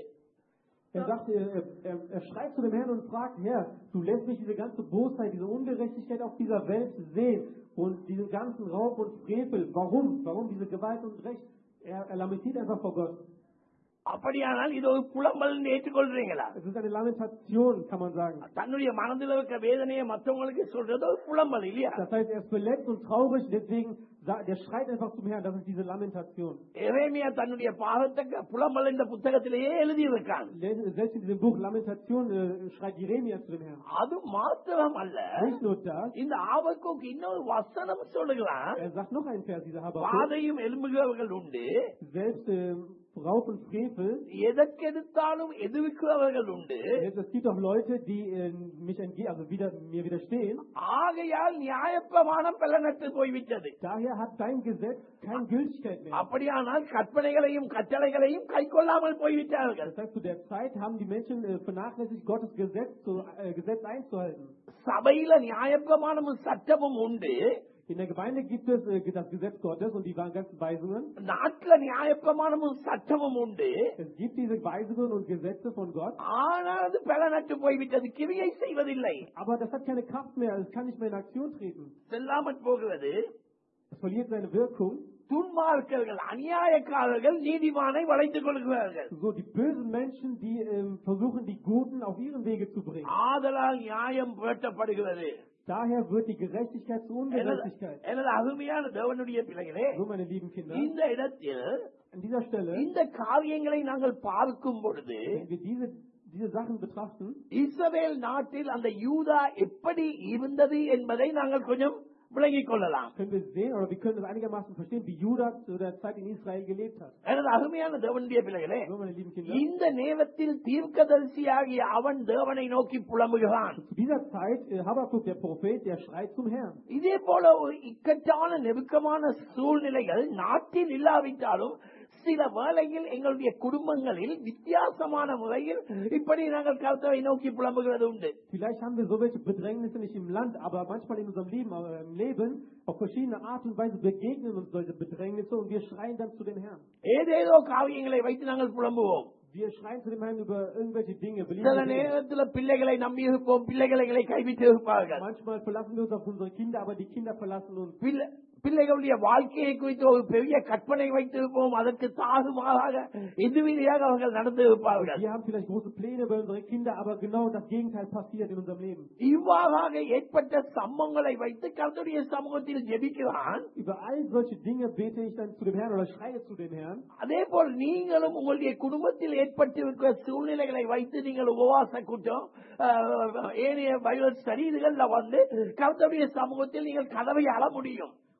Er sagt, er, er, er schreit zu dem Herrn und fragt, Herr, du lässt mich diese ganze Bosheit, diese Ungerechtigkeit auf dieser Welt sehen und diesen ganzen Raub und Frevel. Warum? Warum diese Gewalt und Recht? Er, er lamentiert einfach vor Gott. அப்படியானால் இது ஒரு புலம்பல் ஏற்றுக்கொள்றீங்களா Es ist eine Lamentation, kann man sagen. தன்னுடைய மனதில் இருக்க வேதனையை மற்றவங்களுக்கு சொல்றது ஒரு புலம்பல் இல்லையா Das heißt, er ist verletzt und traurig, deswegen, sa- der schreit einfach zum Herrn. Das ist diese Lamentation. எரேமியா தன்னுடைய பாவத்துக்கு புலம்பல் இந்த புத்தகத்திலேயே எழுதியிருக்கான் Selbst in diesem Buch Lamentation äh, schreit Jeremia zu dem Herrn. அது மாத்திரம் அல்ல Nicht nur das, இந்த ஆபத்துக்கு இன்னொரு வசனம் சொல்லுகிறான் er sagt noch einen Vers, dieser Habakkuk. பாதையும் எலும்புகிறவர்கள் உண்டு Selbst äh, Raub und Frevel எதற்கெடுத்தாலும் எதிர்க்கிறவர்கள் உண்டு Jetzt, es gibt auch Leute, die äh, mich entge also wieder, mir widerstehen. ஆகையால் நியாயப்பிரமாணம் பலனற்று போய்விட்டது Daher hat dein Gesetz keine Gültigkeit mehr. அப்படியானால் கற்பனைகளையும் கட்டளைகளையும் கை கொள்ளாமல் போய்விட்டார்கள் Das heißt, zu der Zeit haben die Menschen äh, vernachlässigt, Gottes Gesetz, zu, äh, Gesetz einzuhalten. சபையில நியாயப்பிரமாணமும் சட்டமும் உண்டு In der Gemeinde gibt es äh, das Gesetz Gottes und die ganzen Weisungen. நாட்டுல நியாயப்பிரமாணமும் சட்டமும் உண்டு Es gibt diese Weisungen und Gesetze von Gott, ஆனால் அது பலனற்று போய்விட்டது கிரியை செய்வதில்லை aber das hat keine Kraft mehr, es kann nicht mehr in Aktion treten. செல்லாமற் போகிறது Es verliert seine Wirkung. துன்மார்க்கர்கள் அநியாயக்காரர்கள் நீதிமானை வளைத்துக் கொள்கிறார்கள் So, die bösen Menschen, die ähm, versuchen, die Guten auf ihren Wege zu bringen. ஆதலால் நியாயம் புரட்டப்படுகிறது Daher wird die Gerechtigkeit zu எனது Ungerechtigkeit. எனது அருமையான தேவனுடைய பிள்ளைகளே So, meine lieben Kinder, இந்த இடத்தில் an dieser Stelle, இந்த காரியங்களை நாங்கள் பார்க்கும் பொழுது wenn wir diese, diese Sachen betrachten, இஸ்ரவேல் நாட்டில் அந்த யூதா எப்படி இருந்தது என்பதை நாங்கள் கொஞ்சம் விளங்கிக் கொள்ளலாம் können wir sehen oder wir können es einigermaßen verstehen, wie Judah zu der Zeit in Israel gelebt hat. எனது அருமையான தேவனுடைய பிள்ளைகளே So, meine lieben Kinder, இந்த நேரத்தில் தீர்க்கதரிசியாகிய அவன் தேவனை நோக்கி புலம்புகிறான் zu dieser Zeit, äh, Habakkuk, der Prophet, der schreit zum Herrn. இதே போல ஒரு இக்கட்டான நெருக்கமான சூழ்நிலைகள் நாட்டில் இல்லாவிட்டாலும் சில வேளையில் எங்களுடைய குடும்பங்களில் வித்தியாசமான முறையில் இப்படி நாங்கள் கருத்தவை நோக்கி புலம்புகிறது உண்டு Vielleicht haben wir so welche Bedrängnisse nicht im Land, aber manchmal in unserem Leben, aber im Leben, auf verschiedene Art und Weise begegnen uns solche Bedrängnisse und wir schreien dann zu dem Herrn. ஏதேதோ காரியங்களை வைத்து நாங்கள் புலம்புவோம் Wir schreien zu dem Herrn über irgendwelche Dinge. சில beliebige Dinge. நேரத்தில் பிள்ளைகளை நம்பி இருப்போம் பிள்ளைகளை கைவிட்டு இருப்பார்கள் Manchmal verlassen wir uns auf unsere Kinder, aber die Kinder verlassen uns. பிள்ளை- பிள்ளைகளுடைய வாழ்க்கையை குறித்து ஒரு பெரிய கற்பனை வைத்திருப்போம் அதற்கு தாறுமாறாக எதிர்விதியாக அவர்கள் நடந்து இருப்பார்கள் Wir haben vielleicht große Pläne über unsere Kinder, aber genau das Gegenteil passiert in unserem Leben. இவ்வாறாக ஏற்பட்ட சம்பவங்களை வைத்து கர்த்தருடைய சமூகத்தில் ஜெபிக்கிறான் Über all solche Dinge bete ich dann zu dem Herrn oder schreie zu dem Herrn. அதே போல் நீங்களும் உங்களுடைய குடும்பத்தில் ஏற்பட்டிருக்கிற சூழ்நிலைகளை வைத்து நீங்கள் உபவாச கூட்டம் ஆஹ், ஏனைய பைபிள் ஸ்டடி இதுகள்ல வந்து கர்த்தருடைய சமூகத்தில் நீங்கள் கதவை அழ முடியும்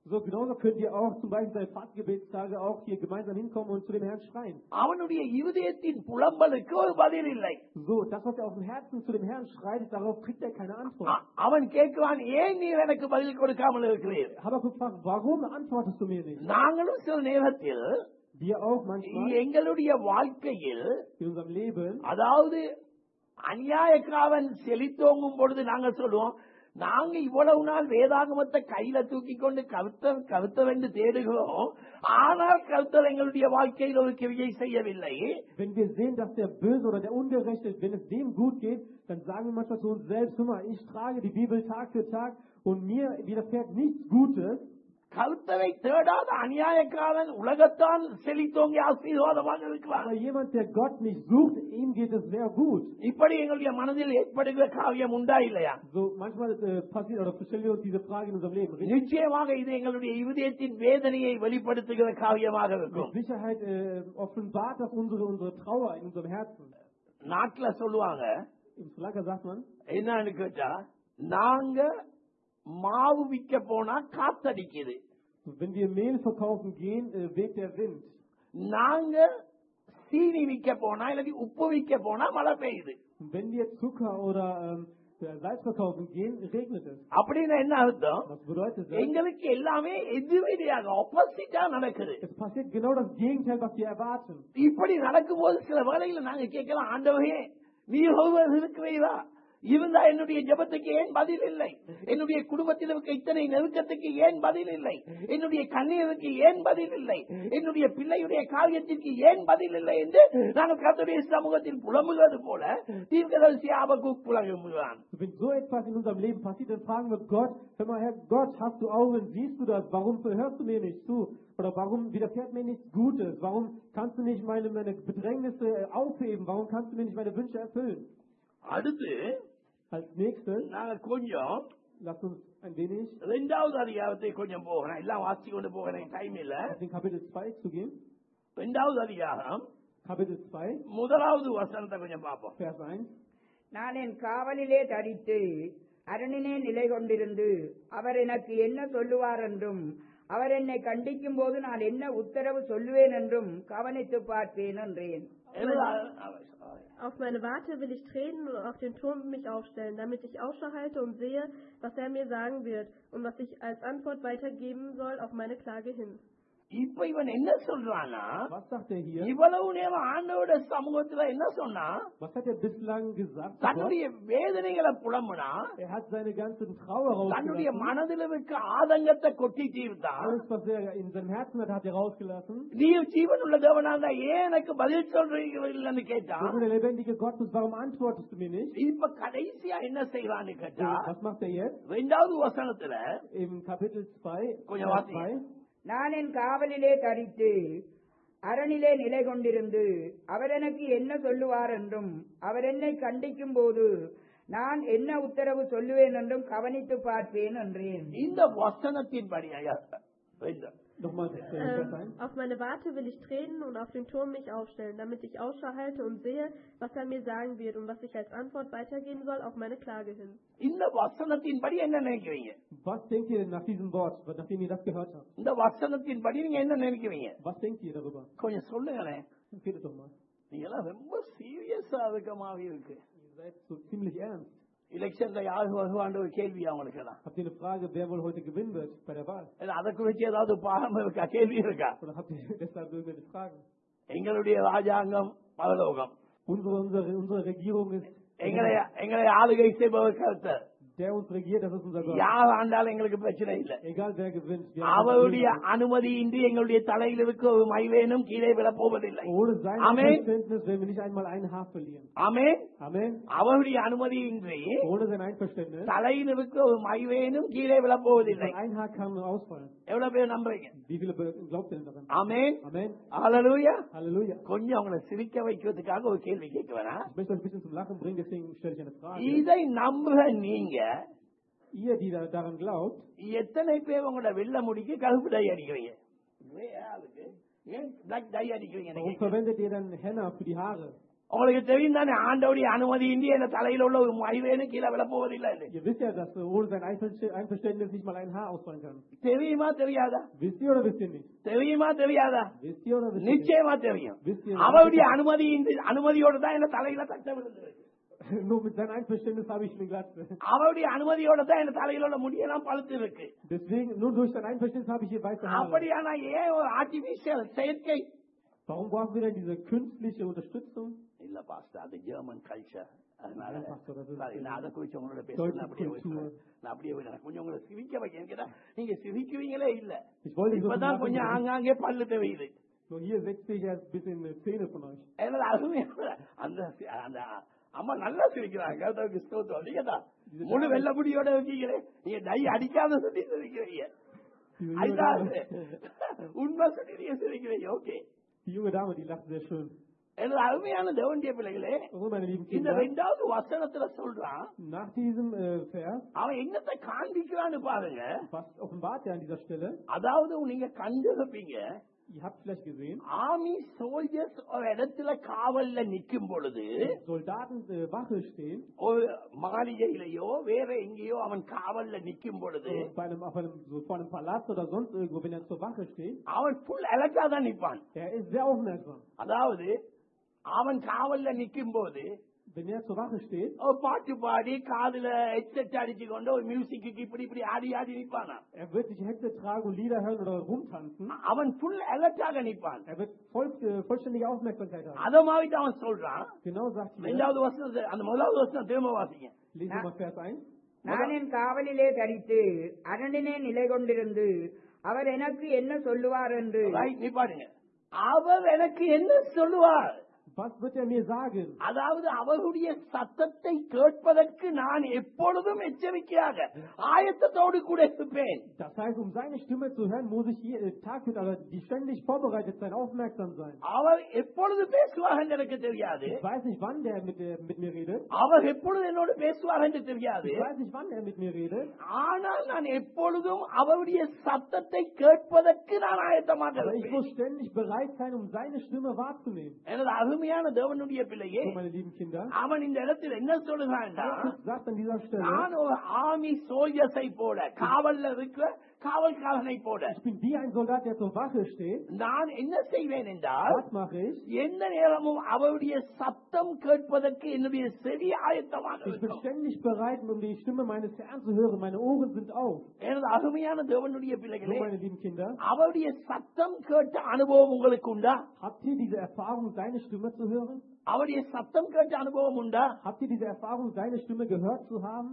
So genauso könnt ihr auch zum Beispiel bei Fastgebetstage auch hier gemeinsam hinkommen und zu dem Herrn schreien. அவனுடைய இருதயத்தின் புலம்பலுக்கு ஒரு பதில் இல்லை So, das, was er aus dem Herzen zu dem Herrn schreit, darauf kriegt er keine Antwort. அ- அவன் கேட்கிறான் ஏன் நீர் எனக்கு பதில் கொடுக்காமல் இருக்கிறீர் Habakkuk fragt, warum antwortest du mir nicht? நாங்களும் சில நேரத்தில் Wir auch manchmal எங்களுடைய வாழ்க்கையில் in unserem Leben, அதாவது அநியாயக்காவன் செழித்தோங்கும் பொழுது நாங்கள் சொல்லுவோம் நாங்க இவ்வளவு நாள் வேதாகமத்தை கையில தூக்கி கொண்டு கருத்த கருத்தவென்று தேடுகிறோம் ஆனால் கருத்தர் எங்களுடைய வாழ்க்கையில் ஒரு கிரியை செய்யவில்லை wenn wir sehen, dass der Böse oder der Ungerechte, wenn es dem gut geht, dann sagen wir manchmal zu uns selbst, guck mal, ich trage die Bibel Tag für Tag und mir widerfährt nichts Gutes. கருத்தரை தேடாத அநியாயக்காரன் உலகத்தான் செழித்தோங்கி ஆசீர்வாதமாக இருக்கிறார் Aber jemand, der Gott nicht sucht, ihm geht es sehr gut. இப்படி எங்களுடைய மனதில் ஏற்படுகிற காவியம் உண்டா இல்லையா So manchmal äh, passiert oder stellen wir uns diese Frage in unserem Leben. Richtig? நிச்சயமாக இது எங்களுடைய இருதயத்தின் வேதனையை வெளிப்படுத்துகிற காவியமாக இருக்கும் Mit Sicherheit äh, offenbart das unsere, unsere Trauer in unserem Herzen. நாட்டுல சொல்லுவாங்க Im Slacker sagt man, என்னன்னு கேட்டா நாங்க மாவு விற்க போனா காத்தடிக்குது wenn wir Mehl verkaufen gehen, äh, weht der Wind. நாங்க சீனி விற்க போனா இல்லாட்டி உப்பு விற்க போனா மழை பெய்யுது Und wenn wir Zucker oder ähm, äh, Salz verkaufen gehen, regnet es. அப்படின்னு என்ன அர்த்தம் Was bedeutet das? எங்களுக்கு எல்லாமே எதிர்வினையாக ஆப்போசிட்டா நடக்குது Es passiert genau das Gegenteil, was wir erwarten. இப்படி நடக்கும்போது சில வேளையில நாங்க கேட்கலாம் ஆண்டவரே நீ ஒருவர் இருக்கிறீரா இருந்தா என்னுடைய ஜெபத்துக்கு ஏன் பதில் இல்லை என்னுடைய குடும்பத்தில் இருக்க இத்தனை நெருக்கத்துக்கு ஏன் பதில் இல்லை என்னுடைய கண்ணீருக்கு ஏன் பதில் இல்லை என்னுடைய பிள்ளையுடைய காரியத்திற்கு ஏன் பதில் இல்லை என்று நாங்கள் கர்த்தருடைய சமூகத்தில் புலம்புகிறது போல தீர்க்கதரிசி ஆபக்கு புலம்புகிறான் Wenn so etwas in unserem Leben passiert, dann fragen wir Gott, hör mal, Herr Gott, hast du Augen, siehst du das? Warum hörst du mir nicht zu? Oder warum widerfährt mir nichts Gutes? Warum kannst du nicht meine, meine Bedrängnisse äh, aufheben? Warum kannst du mir nicht meine Wünsche erfüllen? அடுத்து Als nächstes, நாங்கள் கொஞ்சம் lasst uns ein wenig ரெண்டாவது அதிகாரத்தை கொஞ்சம் போகணும் எல்லாம் வாசி கொண்டு போக எனக்கு டைம் இல்ல auf den Kapitel 2 zu gehen. ரெண்டாவது அதிகாரம் Kapitel 2, முதலாவது வசனத்தை கொஞ்சம் பார்ப்போம் Vers 1. நான் என் காவலிலே தரித்து அரணினே நிலை கொண்டிருந்து அவர் எனக்கு என்ன சொல்லுவார் என்றும் அவர் என்னை கண்டிக்கும் போது நான் என்ன உத்தரவு சொல்லுவேன் என்றும் கவனித்து பார்ப்பேன் என்றேன் Auf meine Warte will ich treten und auf den Turm mich aufstellen, damit ich Ausschau halte und sehe, was er mir sagen wird und was ich als Antwort weitergeben soll auf meine Klage hin. இப்ப இவன் என்ன சொல்றானா Was sagt er hier? இவ்வளவு நேரம் ஆண்டோட சமூகத்துல என்ன சொன்னா Was hat er bislang gesagt? zu Gott? தன்னுடைய வேதனைகளை புலம்புனா Er hat seine ganzen Trauer தன்னுடைய rausgelassen. மனதில் இருக்க ஆதங்கத்தை கொட்டி தீர்த்தான் Alles, was er in seinem Herzen hat, hat er rausgelassen. நீ ஜீவன் உள்ள தேவனா இருந்தா ஏன் எனக்கு பதில் சொல்றீங்க இல்லைன்னு Wenn கேட்டான் du der lebendige Gott bist, warum antwortest du mir nicht? இப்ப கடைசியா என்ன செய்வான்னு கேட்டா Was macht er jetzt? ரெண்டாவது வசனத்துல Im Kapitel 2, கொஞ்சம் Vers வாசிங்க. 2. நான் என் காவலிலே தரித்து அரணிலே நிலை கொண்டிருந்து அவர் எனக்கு என்ன சொல்லுவார் என்றும் அவர் என்னை கண்டிக்கும் போது நான் என்ன உத்தரவு சொல்லுவேன் என்றும் கவனித்து பார்ப்பேன் என்றேன் இந்த வசனத்தின்படி ஐயா, ரெண்டு. Nochmal äh, Vers 1. Ähm, auf meine Warte will ich treten und auf den Turm mich aufstellen, damit ich Ausschau halte und sehe, was er mir sagen wird und was ich als Antwort weitergeben soll auf meine Klage hin. இந்த வசனத்தின்படி என்ன நினைக்கிறீங்க Was denkt ihr nach diesem Wort, nachdem ihr das gehört habt? இந்த வசனத்தின்படி நீங்க என்ன நினைக்கிறீங்க Was denkt ihr darüber? கொஞ்சம் சொல்லுங்களேன் Redet doch mal. நீங்க எல்லாம் ரொம்ப சீரியஸா இருக்க மாதிரி இருக்கு Ihr seid so ziemlich ernst. எலெக்ஷன்ல யாரு வருவான்ற ஒரு கேள்வி அவங்களுக்கு எல்லாம் Habt ihr eine Frage, wer wohl heute gewinnen wird bei der Wahl? இல்ல, அதை குறிச்சு ஏதாவது பாகம் இருக்கா கேள்வி இருக்கா Oder habt ihr deshalb irgendwelche Fragen? எங்களுடைய ராஜாங்கம் பரலோகம் Unsere, unsere, unsere Regierung ist, எங்களை எங்களை ஆளுகை செய்பவர் கருத்தர் der uns regiert, das ist unser Gott. யார் ஆண்டாலும் எங்களுக்கு பிரச்சனை இல்லை Egal wer gewinnt. Wir haben அவருடைய Glück. அனுமதியின்றி எங்களுடைய தலையில் இருக்க ஒரு மைவேனும் கீழே விழப் போவதில்லை Ohne sein Amen. Einverständnis werden wir nicht einmal ein Haar verlieren. ஆமே Amen. அவருடைய அனுமதியின்றி Ohne sein Einverständnis. தலையில் இருக்க ஒரு மைவேனும் கீழே விழப் போவதில்லை Von ein Haar kann nur ausfallen. எவ்வளவு பேர் நம்புறீங்க Wie viele be- glaubt ihr denn daran? Amen Amen. Hallelujah Halleluja. கொஞ்சம் அவங்களை சிரிக்க வைக்கிறதுக்காக ஒரு கேள்வி கேட்க வேணாம் Ich möchte euch ein bisschen zum Lachen bringen, deswegen stelle ich eine Frage. இதை நம்புற நீங்க Ihr, die da, daran glaubt, எத்தனை பேர் உங்களோட வெள்ள முடிக்கு கருப்பு டை அடிக்கிறீங்க ஏன் ஆளுக்கு? ஏன் black dye அடிக்கிறீங்க warum எனக்கு? verwendet ihr dann Henna für die Haare? உங்களுக்கு தெரியும் தானே ஆண்டவுடைய அனுமதி இன்றி என் தலையில உள்ள ஒரு மைவேனு கீழே விழ போவதில்லை என்று. Ihr wisst ja, dass äh, ohne sein Einverste- Einverständnis nicht mal ein Haar ausfallen kann. தெரியுமா தெரியாதா Wisst ihr oder wisst ihr nicht? தெரியுமா தெரியாதா Wisst ihr oder wisst ihr nicht? நிச்சயமா தெரியும் Wisst ihr- அவருடைய அனுமதி இன்றி அனுமதியோட தான் என்ன தலையில கட்ட விழுந்தது Nur mit seinem Einverständnis habe ich eine Glatze. அவருடைய அனுமதியோட தான் என் தலையில உள்ள முடியெல்லாம் பழுத்து இருக்கு Deswegen, nur durch sein Einverständnis habe ich hier weiße Haare. அப்படியானா ஏன் ஒரு ஆர்டிபிஷியல் செயற்கை Warum brauchen wir denn diese künstliche Unterstützung? இல்ல பாஸ்டர் அது ஜெர்மன் கல்ச்சர் அதனால இல்ல pastor, அது சரி, நான் அதை குறிச்சு உங்களோட Deutsche பேசுறேன் அப்படியே Kultur. விட்டுறேன். நான் அப்படியே விடுறேன் கொஞ்சம் உங்களை சிரிக்க வைக்க கேட்டா நீங்க சிரிக்குவீங்களே இல்ல Ich wollte nicht so viel இப்பதான் lachen, கொஞ்சம் ஆங்காங்கே பல்லு தெரியுது Nur hier setzt sich erst ein bisschen eine Zähne von euch. என்னது அருமையான அந்த அந்த அம்மா நல்லா சிரிக்கிறாங்க கர்த்தருக்கு ஸ்தோத்திரம் நீங்க தான் முழு வெள்ளப்படியோட இருக்கீங்களே நீங்க டை அடிக்காத சொல்லி சிரிக்கிறீங்க Diese junge, அதுதான் Dame, உண்மை சொல்லி நீங்க சிரிக்கிறீங்க okay die junge Dame, die lacht sehr schön. எனது அருமையான தேவண்டிய பிள்ளைகளே So, meine lieben இந்த Kinder, ரெண்டாவது வசனத்துல சொல்றான் nach diesem äh, Vers, அவன் என்னத்தை காண்பிக்கிறான்னு பாருங்க was offenbart er an dieser Stelle? அதாவது நீங்க கண்டிருப்பீங்க Ihr habt vielleicht gesehen, army soldiers ஒரு இடத்துல காவல்ல நிக்கும் பொழுது Soldaten äh, Wache stehen, ஒரு மாளிகையிலேயோ வேற எங்கேயோ அவன் காவல்ல நிக்கும் பொழுது äh, bei einem, auf einem, so vor einem Palast oder sonst irgendwo, wenn er zur Wache steht, அவன் ஃபுல் அலர்ட்டா தான் நிப்பான் er ist sehr aufmerksam. அதாவது அவன் காவல்ல நிக்கும் போது Wenn er zur Wache steht, ஒரு பாட்டு பாடி காதுல ஹெட்செட் அடிச்சு கொண்டு ஒரு மியூசிக்கு இப்படி இப்படி ஆடி ஆடி நிப்பானா er wird sich Hände tragen und Lieder hören oder rumtanzen. அவன் ஃபுல் அலர்ட்டாக நிப்பான் Er wird voll, äh, vollständige Aufmerksamkeit haben. அத மாதிரி அவன் சொல்றான் Genau sagt hier, ரெண்டாவது வருஷம் அந்த முதலாவது வருஷம் திரும்ப வாசிங்க lesen wir mal Vers 1. நான் என் காவலிலே தரித்து அரணினே நிலை கொண்டிருந்து அவர் எனக்கு என்ன சொல்லுவார் என்று Right, நீ பாருங்க அவர் எனக்கு என்ன சொல்லுவார் Was wird er mir sagen? அதாவது அவருடைய சத்தத்தை கேட்பதற்கு நான் எப்பொழுதும் எச்சரிக்கையாக ஆயத்தத்தோடு கூட இருப்பேன் Das heißt, um seine Stimme zu hören, muss ich hier, äh, Tag und aber die ständig vorbereitet sein, aufmerksam sein. அவர் எப்பொழுது பேசுவார் என்று எனக்கு தெரியாது Ich weiß nicht, wann der mit, äh, mit mir redet. அவர் எப்பொழுது என்னோடு பேசுவார் என்று தெரியாது Ich weiß nicht, wann er mit mir redet. ஆனால் நான் எப்பொழுதும் அவருடைய சத்தத்தை கேட்பதற்கு நான் ஆயத்தமாக Aber ich இருப்பேன் muss ständig bereit sein, um seine Stimme wahrzunehmen. எனது அருமையான தேவனுடைய பிள்ளையே So, meine lieben Kinder. அவன் இந்த இடத்தில் என்ன சொல்லுகிறான் Jesus sagt an dieser Stelle, நான் ஒரு ஆர்மி சோல்ஜர்ஸை போல காவல்ல இருக்கிற காவல்காரனை போல ich bin wie ein Soldat, der zur Wache steht. நான் என்ன செய்வேன் என்றால் Was mache ich? எந்த நேரமும் அவருடைய சத்தம் கேட்பதற்கு என்னுடைய செவி ஆயத்தமாக Ich bin இருக்கும் ständig bereit, um die Stimme meines Herrn zu hören. Meine Ohren sind auf. எனது அருமையான தேவனுடைய So, பிள்ளைகளே meine lieben Kinder. அவருடைய சத்தம் கேட்ட அனுபவம் உங்களுக்கு உண்டா Habt ihr diese Erfahrung, seine Stimme zu hören? அவருடைய சத்தம் கேட்ட அனுபவம் உண்டா Habt ihr diese Erfahrung, seine Stimme gehört zu haben?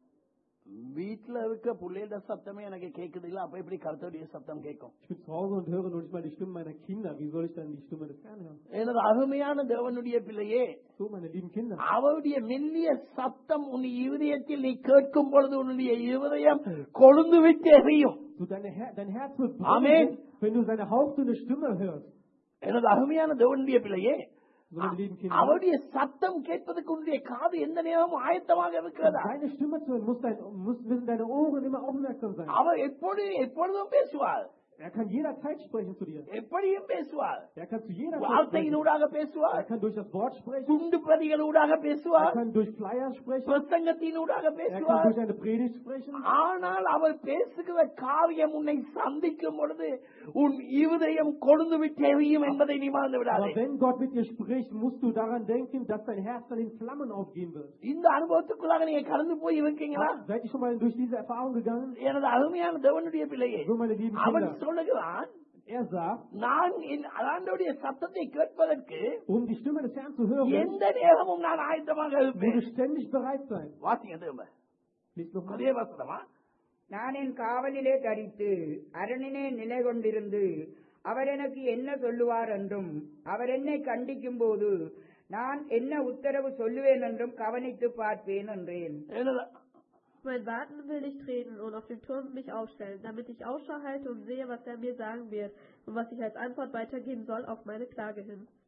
வீட்டுல இருக்க புள்ளையோட சத்தமே எனக்கு கேக்குது இல்ல அப்ப எப்படி கருத்துடைய சத்தம் கேட்கும் Ich bin zu Hause und höre noch nicht mal die Stimme meiner Kinder. Wie soll ich dann die Stimme des Herrn hören? எனது அருமையான தேவனுடைய பிள்ளையே So, meine lieben Kinder. அவருடைய மெல்லிய சத்தம் உன் இருதயத்தில் நீ கேட்கும் பொழுது உன்னுடைய இருதயம் கொழுந்து விட்டு எரியும் So, deine Her dein Herz wird Amen. brennen, wenn du seine hauchende Stimme hörst. எனது அருமையான தேவனுடைய பிள்ளையே So, meine lieben Kinder. அவருடைய சத்தம் கேட்பதற்கு உன்னுடைய காது எந்த நேரமும் ஆயத்தமாக Um இருக்கிறதா seine Stimme zu hören, muss dein, muss, müssen deine Ohren immer aufmerksam sein. அவர் எப்பொழுது எப்பொழுதும் பேசுவார் Er kann jederzeit sprechen zu dir. எப்படியும் பேசுவார் Er kann zu jeder Zeit sprechen. வார்த்தையினூடாக Er பேசுவார் kann durch das Wort sprechen. துண்டு பிரதிகளூடாக Er பேசுவார் kann durch Flyer sprechen. பிரசங்கத்தினூடாக Er kann பேசுவார் durch eine Predigt sprechen. ஆனால் அவர் பேசுகிற காரியம் உன்னை சந்திக்கும் பொழுது உன் இருதயம் கொழுந்து விட்டு எரியும் என்பதை நீ மறந்து விடாதே Aber wenn Gott mit dir spricht, musst du daran denken, dass dein Herz dann in Flammen aufgehen wird. இந்த அனுபவத்துக்குள்ளாக நீங்க கடந்து போய் இருக்கீங்களா Seid ihr schon mal durch diese Erfahrung gegangen? எனது அருமையான தேவனுடைய பிள்ளையே So, meine lieben அவன் Kinder. சொல்லுகிறான் Er sagt, நான் என் ஆண்டோடைய சத்தத்தை கேட்பதற்கு um die Stimme des Herrn zu hören, எந்த நேரமும் நான் ஆயத்தமாக musst இருப்பேன் du ständig bereit sein. வாசிங்க திரும்ப Lies noch mal. அதே வசனமா நான் என் காவலிலே தரித்து அரணினே நிலை கொண்டிருந்து அவர் எனக்கு என்ன சொல்லுவார் என்றும் அவர் என்னை கண்டிக்கும் போது நான் என்ன உத்தரவு சொல்லுவேன் என்றும் கவனித்து பார்ப்பேன் என்றேன் எனது Mein Warten will ich treten und auf dem Turm mich aufstellen, damit ich Ausschau halte und sehe, was er mir sagen wird und was ich als Antwort weitergeben soll auf meine Klage hin.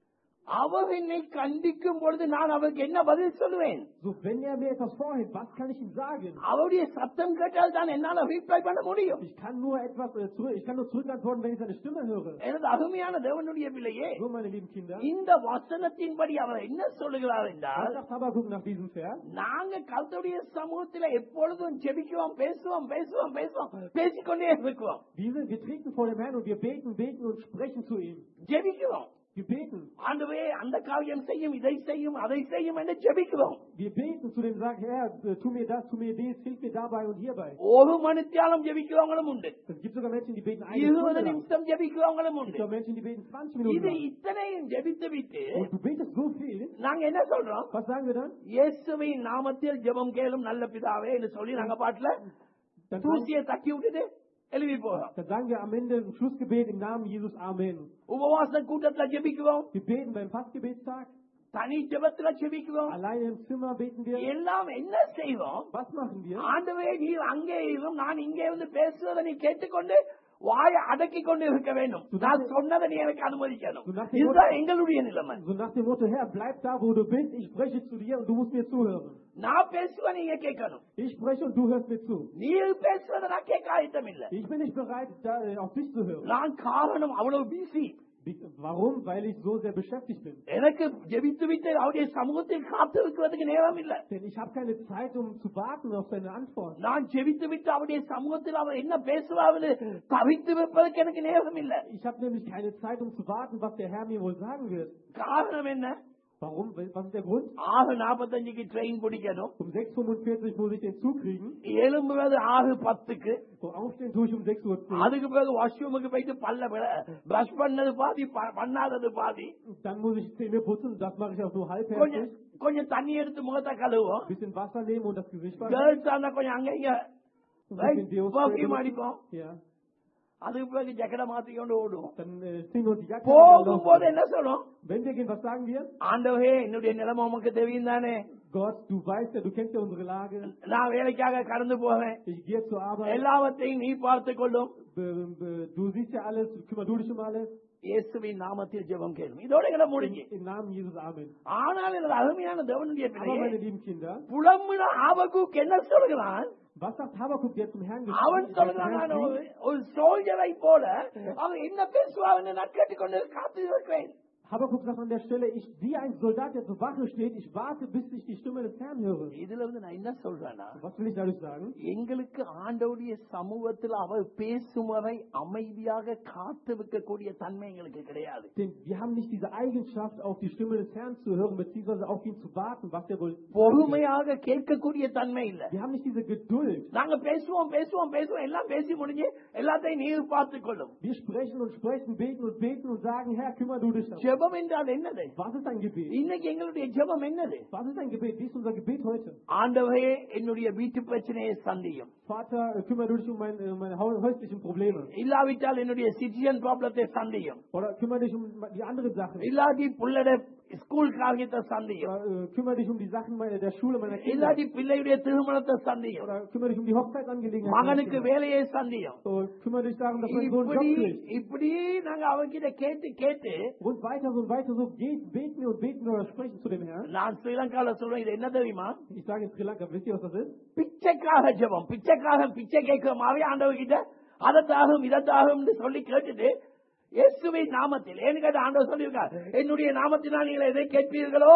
அவர் என்னை கண்டிக்கும் பொழுது நான் அவருக்கு என்ன பதில் சொல்லுவேன் So, wenn er mir etwas vorhält, was kann ich ihm sagen? அவருடைய சத்தம் கேட்டால் தான் என்னால ரீப்ளை பண்ண முடியும் Ich kann nur etwas äh, zurück, ich kann nur zurückantworten, wenn ich seine Stimme höre. எனது அருமையான தேவனுடைய பிள்ளையே So, meine lieben Kinder, இந்த வசனத்தின்படி அவர் என்ன சொல்லுகிறார் was என்றால் sagt Habakkuk nach diesem Vers? நாங்க கர்த்தருடைய சமூகத்துல எப்பொழுதும் ஜெபிக்குவோம் பேசுவோம் பேசுவோம் பேசுவோம் பேசிக்கொண்டே இருக்கிறோம் Wir, sind, wir treten vor dem Herrn und wir beten, beten und sprechen zu ihm. ஜெபிக்கிறோம் Wir beten. ஆண்டவே அந்த காரியம் செய்யும் இதை செய்யும் அதை செய்யும் என்று ஜெபிக்கிறோம் Wir beten zu dem, sagen, Herr, äh, tu mir das, tu mir dies, hilf mir dabei und hierbei. ஒரு மணித்தியாலம் ஜெபிக்கிறவங்களும் உண்டு Es gibt sogar Menschen, die beten eine இருபது Stunde lang. நிமிஷம் ஜெபிக்கிறவங்களும் Es உண்டு gibt sogar Menschen, die beten 20 Minuten இது lang. இத்தனையும் ஜெபித்து விட்டு Und du betest so viel. நாங்க என்ன சொல்றோம் Was sagen wir dann? இயேசுவின் நாமத்தில் ஜெபம் கேளும் நல்ல பிதாவே என்று சொல்லி நாங்க பாட்டுல Dann sagen, தூசியை தட்டி விட்டுட்டு எழுதி போறோம் dann sagen wir am Ende im Schlussgebet im Namen Jesus Amen. உபவாச கூட்டத்துல ஜெபிக்கிறோம் Wir beten beim Fastgebetstag. தனி ஜெபத்துல ஜெபிக்கிறோம் Alleine im Zimmer beten wir. எல்லாம் என்ன செய்வோம் Was machen wir? ஆண்டவே நீ அங்கே இருக்கும் நான் இங்கே வந்து பேசுவதை நீ கேட்டுக்கொண்டு வாயை அடக்கி கொண்டு இருக்க வேண்டும் நான் சொன்னதை நீ எனக்கு அனுமதிக்கணும் இதுதான் எங்களுடைய நிலைமை So nach dem Motto, Herr, bleib da, wo du bist. Ich spreche zu dir und du musst mir zuhören. நான் பேசுவ நீங்க கேட்கணும் Ich spreche und du hörst mir zu. நீ பேசுவதை நான் கேட்க ஆயத்தம் இல்லை Ich bin nicht bereit, da, äh, auf dich zu hören. நான் காரணம் அவ்வளவு busy Wie- Warum? Weil ich so sehr beschäftigt bin. எனக்கு ஜெபித்து விட்டு அவருடைய சமூகத்தில் காத்திருக்கிறதுக்கு நேரம் இல்லை Denn ich habe keine Zeit, um zu warten auf seine Antwort. நான் ஜெபித்து விட்டு அவருடைய சமூகத்தில் அவர் என்ன பேசுவாரு தவித்து வைப்பதற்கு எனக்கு நேரம் இல்லை Ich habe nämlich keine Zeit, um zu warten, was der Herr mir wohl sagen wird. காரணம் என்ன Warum? Was ist der Grund? ஆறு நாற்பத்தஞ்சுக்கு ட்ரெயின் பிடிக்கணும் Um 6.45 Uhr muss ich den Zug kriegen. எழும்புவது ஆறு பத்துக்கு So aufstehen tue ich um 6.10 Uhr. அதுக்கு பிறகு வாஷ்ரூமுக்கு போயிட்டு பல்ல பிரஷ் பண்ணது பாதி ப- பண்ணாதது பாதி Dann muss ich Zähne putzen. Das mache ich auch nur கொஞ்சம் halbherzig. கொஞ்சம் தண்ணி எடுத்து முகத்தை கழுவோம் Ein bisschen Wasser nehmen und das Gesicht waschen. Girls இருந்தா கொஞ்சம் அங்க இங்க Ein bisschen Deo spray perfume benutzen. அடிப்போம் Ja. அதுக்கு பிறகு ஜக்கெட்டை மாத்திக்கொண்டு ஓடுவோம் Dann äh, ziehen wir uns die Jacke an. போகும்போது என்ன சொல்லும் Wenn wir gehen, was sagen wir? ஆண்டவே என்னுடைய நிலைமை உமக்கு தெரியும் தானே Gott, du weißt ja, du kennst ja unsere Lage. நான் வேலைக்காக கடந்து போவேன் Ich gehe zur Arbeit. எல்லாவற்றையும் நீ பார்த்துக் கொள்ளும் Be, be, du siehst ja alles, kümmere du dich um alles. இயேசுவின் நாமத்தில் ஜெபம் கேளும் இதோட எங்களை முடிஞ்சு Im Namen Jesus, Amen. ஆனால் எனது அருமையான தேவனுடைய Aber meine பிள்ளையே lieben Kinder, புலம்புன ஆபகுக்கு என்ன சொல்கிறான் was sagt Habakkuk, der zum Herrn அவன் gesprochen der zum சொல்கிறான் Herrn நான் ஒரு fliegt? ஒரு சோல்ஜரை போல அவன் என்ன பேசுவான்னு நான் கேட்டுக்கொண்டு காத்து இருக்கிறேன் Habakkuk sagt an der Stelle, ich wie ein Soldat, der zur Wache steht, ich warte, bis ich die Stimme des Herrn höre. இதுல இருந்து நான் என்ன சொல்றேன்னா Was will ich dadurch sagen? எங்களுக்கு ஆண்டவுடைய சமூகத்தில் அவர் பேசும் வரை அமைதியாக காத்து வைக்கக்கூடிய தன்மை எங்களுக்கு கிடையாது Denn wir haben nicht diese Eigenschaft, auf die Stimme des Herrn zu hören, beziehungsweise auf ihn zu warten, was er wohl பொறுமையாக கேட்கக்கூடிய தன்மை இல்லை Wir haben nicht diese Geduld. நாங்க பேசுவோம் பேசுவோம் பேசுவோம் எல்லாம் பேசி முடிஞ்சு எல்லாத்தையும் நீர் பார்த்துக் கொள்ளும் Wir sprechen und sprechen, beten und beten und sagen, Herr, kümmere du dich darum. ஜெபம் என்றால் என்னது Was ist ein Gebet? இன்னைக்கு எங்களுடைய ஜெபம் என்னது Was ist ein Gebet? Wie ist unser Gebet heute? ஆண்டவரே என்னுடைய வீட்டு பிரச்சனையை சந்தியும் Vater, äh, kümmere du dich um mein, äh, meine hau- häuslichen Probleme. இல்லாவிட்டால் என்னுடைய சிட்டிசன் ப்ராப்ளத்தை சந்தியும் Oder kümmere dich um die anderen Sachen. இல்லாட்டி புள்ளட ஸ்கூல் காரியத்தை சந்தியும் Oder äh, kümmere dich um die Sachen meiner, der Schule meiner Kinder. இல்லாட்டி பிள்ளையுடைய திருமணத்தை சந்தியும் Oder kümmere dich um die Hochzeitsangelegenheiten. meiner மகனுக்கு Kinder. வேலையை சந்தியும் So, kümmere dich darum, dass mein Sohn einen இப்படி Job kriegt. இப்படி நாங்க அவங்கிட்ட கேட்டு கேட்டு Und weiter so und weiter so geht, beten wir und beten wir oder sprechen zu dem Herrn. நான் ஸ்ரீலங்கால சொல்றேன் இது என்ன தெரியுமா Ich sage in Sri Lanka, wisst ihr, was das ist? பிச்சைக்காக ஜெபம் பிச்சைக்காக பிச்சை கேட்கிற மாதிரி ஆண்டவர் கிட்ட அதத்தாகும் இதத்தாகும் சொல்லி கேட்டுட்டு இயேசுவின் நாமத்தில் ஏன்னு கேட்ட ஆண்டவர் சொல்லியிருக்கார் என்னுடைய நாமத்தினால் நீங்கள் எதை கேட்பீர்களோ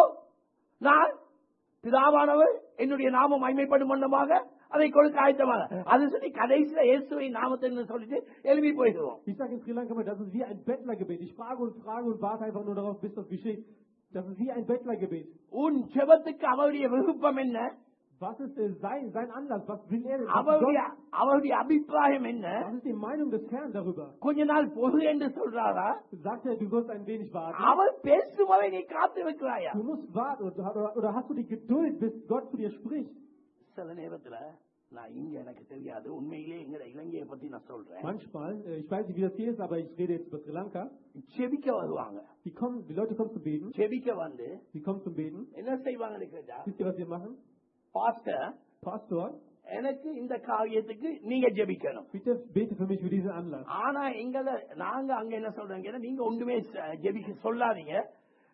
நான் பிதாவானவர் என்னுடைய நாமம் மைமைப்படும் வண்ணமாக அதை கொடுக்க ஆயத்தமாக அது சொல்லி கடைசியில இயேசுவின் நாமத்தில் சொல்லிட்டு எழுப்பி போயிடுவோம் Ich sage in Sri Lanka mal, das ist wie ein Bettlergebet. Ich frage und frage und warte einfach nur darauf, bis das geschieht. Das ist wie ein Bettlergebet. உன் ஜெபத்துக்கு அவருடைய விருப்பம் என்ன Was ist äh, sein, sein Anlass? Was will er? Was, அவருடைய Gott, அவருடைய அபிப்பிராயம் என்ன was ist die Meinung des Herrn darüber? கொஞ்ச நாள் பொது என்று சொல்றாரா Sagt er, du sollst ein wenig warten? அவர் பேசுவதை நீ காத்து வைக்கிறாயா Du musst warten. Oder, oder, oder hast du die Geduld, bis Gott zu dir spricht? சில நேரத்துல நான் இங்க எனக்கு தெரியாது உண்மையிலே எங்க இலங்கையை பத்தி நான் சொல்றேன் Manchmal, äh, ich weiß nicht, wie das hier ist, aber ich rede jetzt über Sri Lanka. செபிக்க வருவாங்க Die, kommen, die Leute kommen zum Beten. செபிக்க வந்து Die kommen zum Beten. என்ன செய்வாங்கன்னு கேட்டா Wisst ihr, was wir machen? Pastor Pastor, எனக்கு இந்த காரியத்துக்கு நீங்க ஜெபிக்கணும் bitte bete für mich für diesen Anlass. ஆனா எங்கள நாங்க அங்க என்ன சொல்றோம் கேட்டா, நீங்க ஒண்ணுமே ச- ஜெபிக்க சொல்லாதீங்க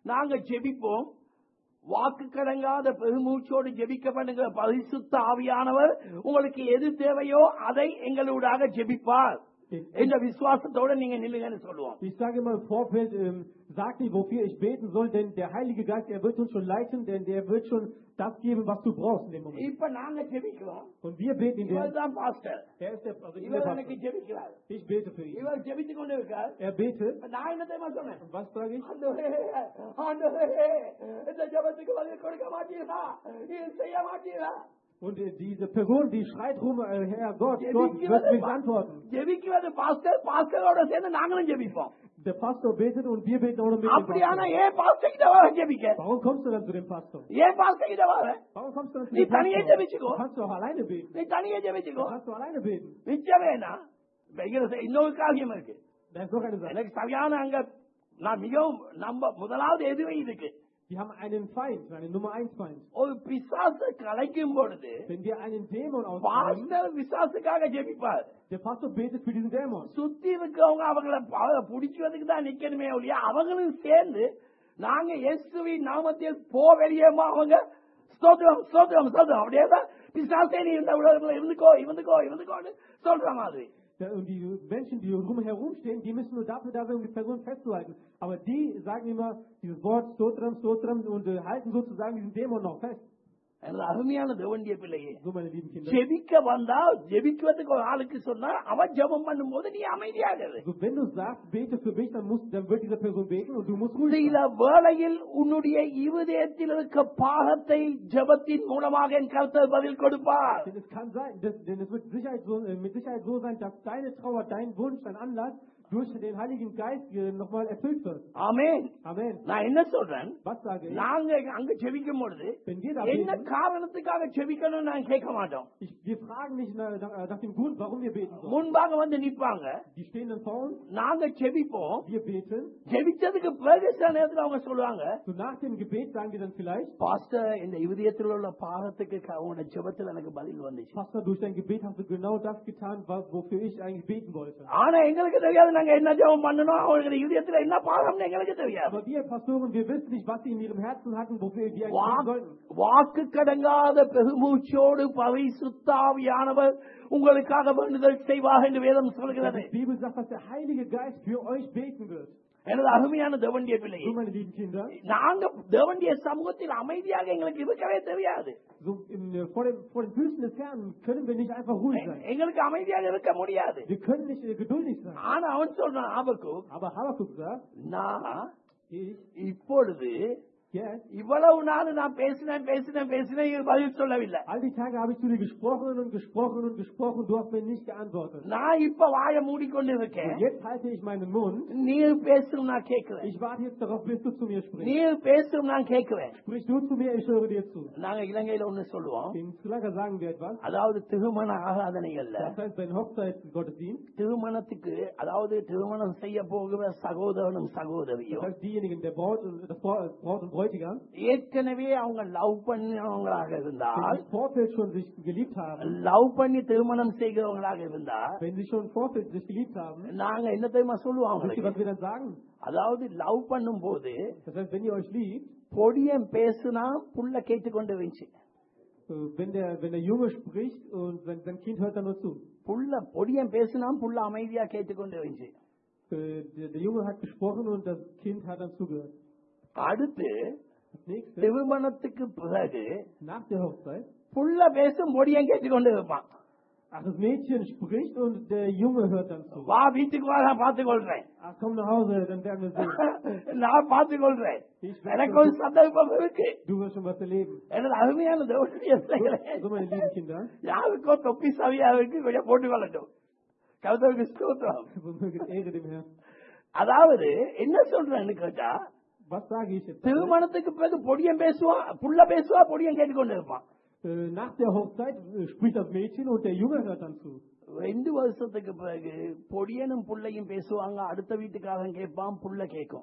நாங்க ஜெபிப்போம் வாக்கு கடங்காத பெருமூச்சோடு ஜெபிக்கப்படுகிற பரிசுத்த ஆவியானவர் உங்களுக்கு எது தேவையோ அதை எங்களூடாக ஜெபிப்பார் என்ற விசுவாசத்தோட நீங்க நில்லுங்கன்னு சொல்லுவோம் Ich sage immer im Vorfeld, ähm, sag nicht, wofür ich beten soll, denn der Heilige Geist, er wird uns schon leiten, denn der wird schon das geben, was du brauchst in dem Moment. இப்ப நாங்க ஜெபிக்கிறோம் Und wir beten in இவர் der, தான் pastor er ist der, also ich, bin der இவர் எனக்கு Pastor. ஜெபிக்கிறார் ich bete für ihn. இவர் ஜெபித்து கொண்டு இருக்கார் Er betet. இப்ப நான் என்ன தெரியுமா சொன்னேன் Und was sage ich? ஆண்டவரே, ஆண்டவரே, இந்த ஜெபத்துக்கு பதில் கொடுக்க மாட்டீங்களா இது செய்ய மாட்டீங்களா Und äh, diese Person, die schreit rum, äh, Herr Gott, Gott wird mich antworten. ஜெபிக்கிறது பாஸ்டர் பாஸ்டரோட சேர்ந்து நாங்களும் ஜெபிப்போம் Der Pastor betet und wir beten auch noch mit dem அப்படியானா Pastor. ஏன் பாஸ்டர் கிட்ட வர ஜெபிக்க Warum kommst du dann zu dem Pastor? ஏன் பாஸ்டர் கிட்ட வர Warum kommst du dann zu Nee, dem kann ich Pastor? jetzt nicht Du kommen. kannst doch alleine beten. நீ தனியே ஜெபிச்சுக்கோ Du kannst doch alleine beten. மிச்சமேனா இப்ப இங்க இன்னொரு காரியம் இருக்கு Da ist noch eine Sache. எனக்கு சரியான அங்க நான் மிகவும் நம்ப முதலாவது எதுவே இதுக்கு Wir haben einen Feind, einen Nummer 1 Feind. ஒரு பிசாசை கலைக்கும் பொழுது Wenn wir einen Dämon ausnehmen, pastor விசாசுக்காக ஜெபிப்பார் der Pastor betet für diesen Dämon. சுத்தி இருக்கவங்க அவங்கள ப- பிடிக்கிறதுக்கு தான் நிக்கணுமே ஒழிய அவங்களும் சேர்ந்து நாங்க இயேசுவின் நாமத்தில் போ வெளியேமா அவங்க ஸ்தோத்திரம் ஸ்தோத்திரம் ஸ்தோத்திரம் அப்படியே தான் பிசாசே நீ இந்த உலகத்துல இருந்துக்கோ இருந்துக்கோ இருந்துக்கோன்னு சொல்ற மாதிரி Ja, Und die Menschen, die drumherum stehen, die müssen nur dafür da sein, um die Person festzuhalten. Aber die sagen immer dieses Wort Stotram, Stotram und äh, halten sozusagen diesen Dämon noch fest. எனது அருமையான தேவண்டிய பிள்ளையே So, meine lieben Kinder. ஜெபிக்க வந்தா ஜெபிக்கிறதுக்கு ஒரு ஆளுக்கு சொன்னா அவன் ஜெபம் பண்ணும்போது நீ அமைதியாக இரு. Also, wenn du sagst, bete für mich, dann, muss, dann wird diese Person beten und du musst ruhig சில sein. வேளையில் உன்னுடைய இருதயத்தில் இருக்க பாகத்தை ஜெபத்தின் மூலமாக என் கருத்தர் பதில் கொடுப்பார் Denn es kann sein, dass, denn es wird Sicherheit so, äh, mit Sicherheit so sein, dass deine Trauer, dein Wunsch, dein Anlass durch den Heiligen Geist äh, nochmal erfüllt wird. ஆமென் Amen. நான் என்ன சொல்றேன் Was sage ich? நாங்க அங்க செபிக்கும் பொழுது Wenn wir da என்ன beten, காரணத்துக்காக செபிக்கணும் நான் கேட்க மாட்டோம் ich, wir fragen nicht nach, nach, nach dem Grund, warum wir beten sollen. முன்பாக வந்து நிப்பாங்க Die stehen dann vor uns, நாங்க செபிப்போம் wir beten. ஜெபிச்சதுக்கு பிறகு சில நேரத்துல அவங்க சொல்லுவாங்க So nach dem Gebet sagen wir dann vielleicht, pastor இந்த இருதயத்தில் உள்ள பாகத்துக்கு க- உங்களோட ஜெபத்தில் எனக்கு பதில் வந்துச்சு Pastor, durch dein Gebet hast du genau das getan, was, wofür ich eigentlich beten wollte. ஆனா எங்களுக்கு தெரியாது நாங்க என்ன ஜெபம் பண்ணணும் அவங்களுக்கு இருதயத்துல என்ன பாகம்னு எங்களுக்கு தெரியாது Aber wir Pastoren, wir wissen nicht, was sie in ihrem Herzen hatten, wofür wir eigentlich beten வாக்கு- sollten. வாக்கு கடங்காத பெருமூச்சோடு பரிசுத்தாவியானவர் உங்களுக்காக வேண்டுதல் செய்வார் என்று வேதம் சொல்கிறது Die Bibel sagt, dass der Heilige Geist für euch beten wird. எனது அருமையான தேவண்டிய பிள்ளையை So, meine lieben Kinder, நாங்க தேவண்டிய சமூகத்தில் அமைதியாக எங்களுக்கு இருக்கவே தெரியாது so im, äh, vor, dem, vor den Füßen des Herrn können wir nicht einfach ruhig எ- sein. எங்களுக்கு அமைதியாக இருக்க முடியாது Wir können nicht äh, geduldig sein. ஆனா அவன் சொல்றான் ஆபக்கு Aber Habakkuk sagt, நான் ich, இப்பொழுது jetzt, இவ்வளவு நாள் நான் பேசினேன் பேசினேன் பேசினேன் இது பதில் சொல்லவில்லை all die Tage habe ich zu dir gesprochen und gesprochen und gesprochen, du hast mir nicht geantwortet. நான் இப்ப வாயை மூடிக்கொண்டு இருக்கேன் Und jetzt halte ich meinen Mund. நீர் பேசும் நான் கேட்கிறேன் Ich warte jetzt darauf, bis du zu mir sprichst. நீர் பேசும் நான் கேட்கிறேன் Sprich du zu mir, ich höre dir zu. நாங்க இலங்கையில ஒண்ணு சொல்லுவோம் In Sri Lanka sagen wir etwas. அதாவது திருமண ஆராதனைகள்ல Das heißt, beim Hochzeitsgottesdienst, திருமணத்துக்கு அதாவது திருமணம் செய்ய போகிற சகோதரனும் das சகோதரியும் heißt diejenigen, der Braut und, das Braut Braut und Bräutigam, ஏற்கனவே அவங்க லவ் பண்ணவங்களாக wenn இருந்தால் sie im Vorfeld schon sich geliebt haben, love பண்ணி திருமணம் செய்கிறவங்களாக இருந்தா wenn sie schon im Vorfeld sich geliebt haben, நாங்க என்ன தெரியுமா சொல்லுவோம் wisst ihr, was அவங்களுக்கு wir dann sagen? அதாவது லவ் பண்ணும் போது Das heißt, wenn ihr euch liebt, பொடியன் பேசுனா புள்ள கேட்டுக்கொண்டு இருந்துச்சு äh, wenn der, wenn der Junge spricht und sein, sein Kind hört dann nur zu. புள்ள பொடியன் பேசுனா புள்ள அமைதியா கேட்டுக்கொண்டு இருந்துச்சு Äh, Der, der Junge hat gesprochen und das Kind hat dann zugehört. அடுத்து Das nächste, திருமணத்துக்கு பிறகு nach der Hochzeit, புள்ள பேசும் பொடியன் கேட்டுக்கொண்டு இருப்பான் ach, das Mädchen spricht und der Junge hört dann zu. வா வீட்டுக்கு வா நான் பார்த்துக் கொள்றேன் Ach, komm nach Hause, dann werden wir sehen. நான் பார்த்துக் கொள்றேன் Ich எனக்கு werde ஒரு சந்தர்ப்பம் இருக்கு Du wirst schon was erleben. எனது அருமையான தேவனுடைய பிள்ளைகளே, So, meine lieben Kinder, யாருக்கோ தொப்பி சவியா இருக்கு கொஞ்சம் போட்டு கொள்ளட்டும் கருத்தருக்கு ஸ்தோத்திரம் so möge Ehre dem Herrn. அதாவது என்ன சொல்றேன்னு கேட்டா Was sage ich jetzt? திருமணத்துக்கு பிறகு பொடியன் பேசுவான் புள்ள பேசுவா பொடியன் கேட்டுக்கொண்டு இருப்பான் Äh, Nach der Hochzeit äh, spricht das Mädchen und der Junge hört dann zu. ரெண்டு வருஷத்துக்கு பிறகு பொடியனும் புள்ளையும் பேசுவாங்க அடுத்த வீட்டுக்காரன் கேட்பான் புள்ள கேட்கும்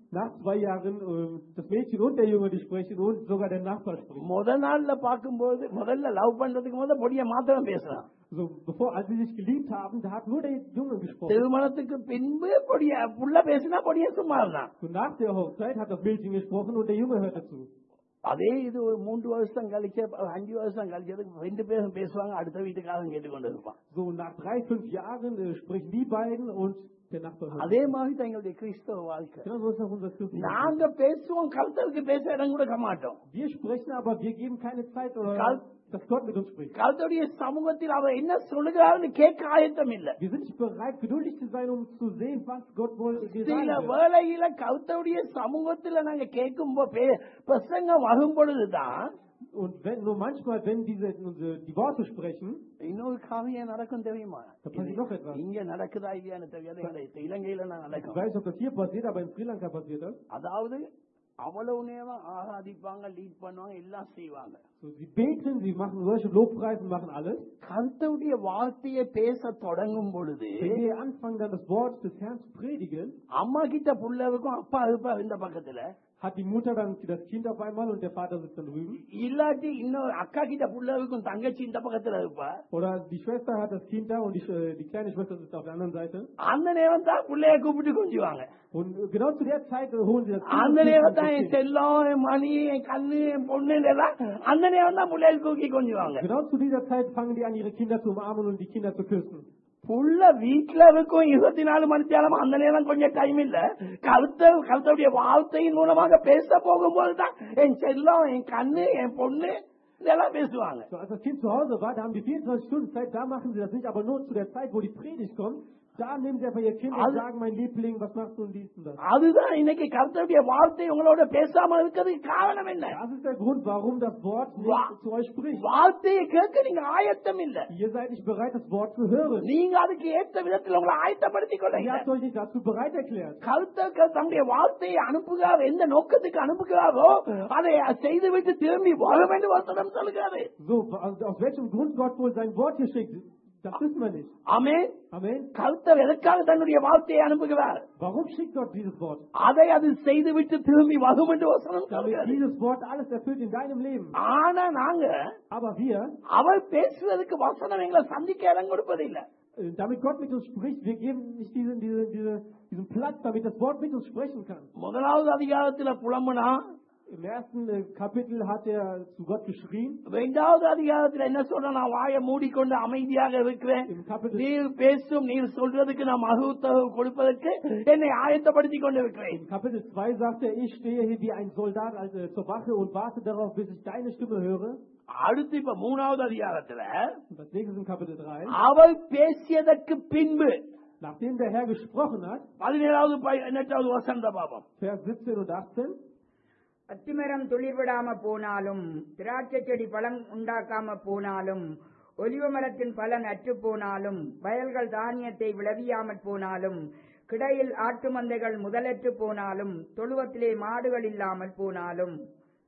nach zwei Jahren äh, das Mädchen und der Junge, die sprechen und sogar der Nachbar spricht. முத நாள்ல பார்க்கும்போது முதல்ல லவ் பண்றதுக்கு முதல்ல பொடிய மாத்திரம் பேசலாம் So, bevor, als sie sich geliebt haben, da hat nur der Junge gesprochen. திருமணத்துக்கு பின்பு பொடிய புள்ள பேசினா பொடிய சும்மா இருந்தான் So, nach der Hochzeit hat das Mädchen gesprochen und der Junge hörte zu. அதே இது ஒரு மூன்று வருஷம் கழிச்ச அஞ்சு வருஷம் கழிச்சதுக்கு ரெண்டு பேரும் பேசுவாங்க அடுத்த வீட்டுக்காரன் கேட்டுக்கொண்டு இருப்பான் So, nach drei, fünf Jahren äh, sprechen die beiden und der Nachbar hört. அதே மாதிரி தான் எங்களுடைய கிறிஸ்தவ வாழ்க்கை Genau so ist auch unser Christentum. நாங்க பேசுவோம் கருத்தருக்கு பேச இடம் கொடுக்க மாட்டோம் Wir sprechen, aber wir geben keine Zeit oder Kalt- dass Gott mit uns spricht. கருத்துடைய சமூகத்தில் அவர் என்ன சொல்லுகிறாருன்னு கேட்க ஆயத்தம் இல்ல Wir sind nicht bereit, geduldig zu sein, um zu sehen, was Gott wohl சில sagen will. வேளையில கருத்துடைய சமூகத்துல நாங்க கேட்கும் போ- பே- பிரசங்கம் வரும் பொழுதுதான் Und wenn, nur manchmal, wenn diese, unsere, die Worte sprechen, இன்னொரு காரியம் நடக்கும் தெரியுமா Da passiert noch etwas. இங்க நடக்குதா இல்லையான்னு தெரியாது எங்களுக்கு இலங்கையில நான் ich நடக்கும் weiß nicht, ob das hier passiert, aber in Sri Lanka passiert das. அதாவது அவ்வளவு நேரம் ஆராதிப்பாங்க லீட் பண்ணுவாங்க எல்லாம் செய்வாங்க So, sie beten, sie machen solche Lobpreisen, machen alles. கருத்துடைய வார்த்தையை பேச தொடங்கும் பொழுது Wenn wir anfangen, dann das Wort des Herrn zu predigen, அம்மா கிட்ட புள்ளவுக்கும் அப்பா இருப்பா இந்த பக்கத்துல hat die Mutter dann das Kind auf einmal und der Vater sitzt dann drüben. இல்லாட்டி இன்னொரு அக்கா கிட்ட புள்ளவுக்கும் தங்கச்சி இந்த பக்கத்துல இருப்பா Oder die Schwester hat das Kind da und die, Sch- die kleine Schwester sitzt auf der anderen Seite. அந்த நேரம் தான் பிள்ளைய கூப்பிட்டு கொஞ்சுவாங்க Und genau zu der Zeit äh, holen sie das அந்த und நேரம் das தான் என் Kind. செல்லம் என் மணி என் கண்ணு என் பொண்ணு எல்லாம் அந்த நேரம் தான் பிள்ளைய தூக்கி கொஞ்சுவாங்க Genau zu dieser Zeit fangen die an, ihre Kinder zu umarmen und die Kinder zu küssen. புள்ள வீட்டுல இருக்கும் இருபத்தி நாலு மணித்தியாலம் அந்த நேரம் கொஞ்சம் டைம் இல்ல கருத்த கருத்துடைய வார்த்தையின் மூலமாக பேச போகும்போது தான் என் செல்லம் என் கண்ணு என் பொண்ணு இதெல்லாம் பேசுவாங்க So, als das Kind zu Hause war, da haben die 24 Stunden Zeit, da machen sie das nicht, aber nur zu der Zeit, wo die Predigt kommt, da nehmen sie einfach ihr Kind und Also- sagen, mein Liebling, was machst du und dies und das. அதுதான் இன்னைக்கு கருத்துடைய வார்த்தை உங்களோட பேசாம இருக்கிறதுக்கு காரணம் என்ன Das ist der Grund, warum das Wort Wa- nicht zu euch spricht. வார்த்தையை கேட்க நீங்க ஆயத்தம் இல்ல Ihr seid nicht bereit, das Wort zu hören. நீங்க அதுக்கு ஏற்ற விதத்தில் உங்களை ஆயத்தப்படுத்திக் Ihr கொள்ளுங்க habt euch nicht dazu bereit erklärt. கருத்தர்கள் தம்முடைய வார்த்தையை அனுப்புகிறார் எந்த நோக்கத்துக்கு அனுப்புகிறாரோ அதை செய்துவிட்டு திரும்பி வரும் என்று வசனம் சொல்லுகிறது So, aus, aus welchem Grund Gott wohl sein Wort hier schickt, das wissen wir nicht. ஆமே Amen. கருத்தர் எதற்காக தன்னுடைய வார்த்தையை அனுப்புகிறார் Warum schickt Gott dieses Wort? அதை அது செய்துவிட்டு திரும்பி வரும் என்று வசனம் Damit சொல்லுகிறது dieses Wort alles erfüllt in deinem Leben. ஆனா நாங்க Aber wir, அவர் பேசுவதற்கு வசனம் எங்களை சந்திக்க இடம் கொடுப்பதில்லை äh, damit Gott mit uns spricht, wir geben nicht diesen, diese, diese, diesen Platz, damit das Wort mit uns sprechen kann. முதலாவது அதிகாரத்துல புலம்புனா Im ersten äh, Kapitel hat er zu Gott geschrien. இரண்டாவது அதிகாரத்துல என்ன சொல்ற நான் வாயை மூடிக்கொண்டு அமைதியாக இருக்கிறேன் Im Kapitel, நீர் பேசும் நீர் சொல்றதுக்கு நான் மகுத்தகம் கொடுப்பதற்கு என்னை ஆயத்தப்படுத்திக் கொண்டிருக்கிறேன் Im Kapitel 2 sagt er, ich stehe hier wie ein Soldat also, zur Wache und warte darauf, bis ich deine Stimme höre. அடுத்து இப்ப மூணாவது அதிகாரத்துல Und das nächste ist im Kapitel 3. அவர் பேசியதற்கு பின்பு Nachdem der Herr gesprochen hat, பதினேழாவது பதினெட்டாவது வசந்த பாபம் Vers 17 und 18, அத்திமரம் துளிர்விடாம போனாலும் திராட்சை செடி பழம் உண்டாக்காம போனாலும் ஒலிவ மரத்தின் பலன் அற்று போனாலும் வயல்கள் தானியத்தை விளைவியாமற் போனாலும் கிடையில் ஆட்டு மந்தைகள் முதலற்று போனாலும் தொழுவத்திலே மாடுகள் இல்லாமல் போனாலும்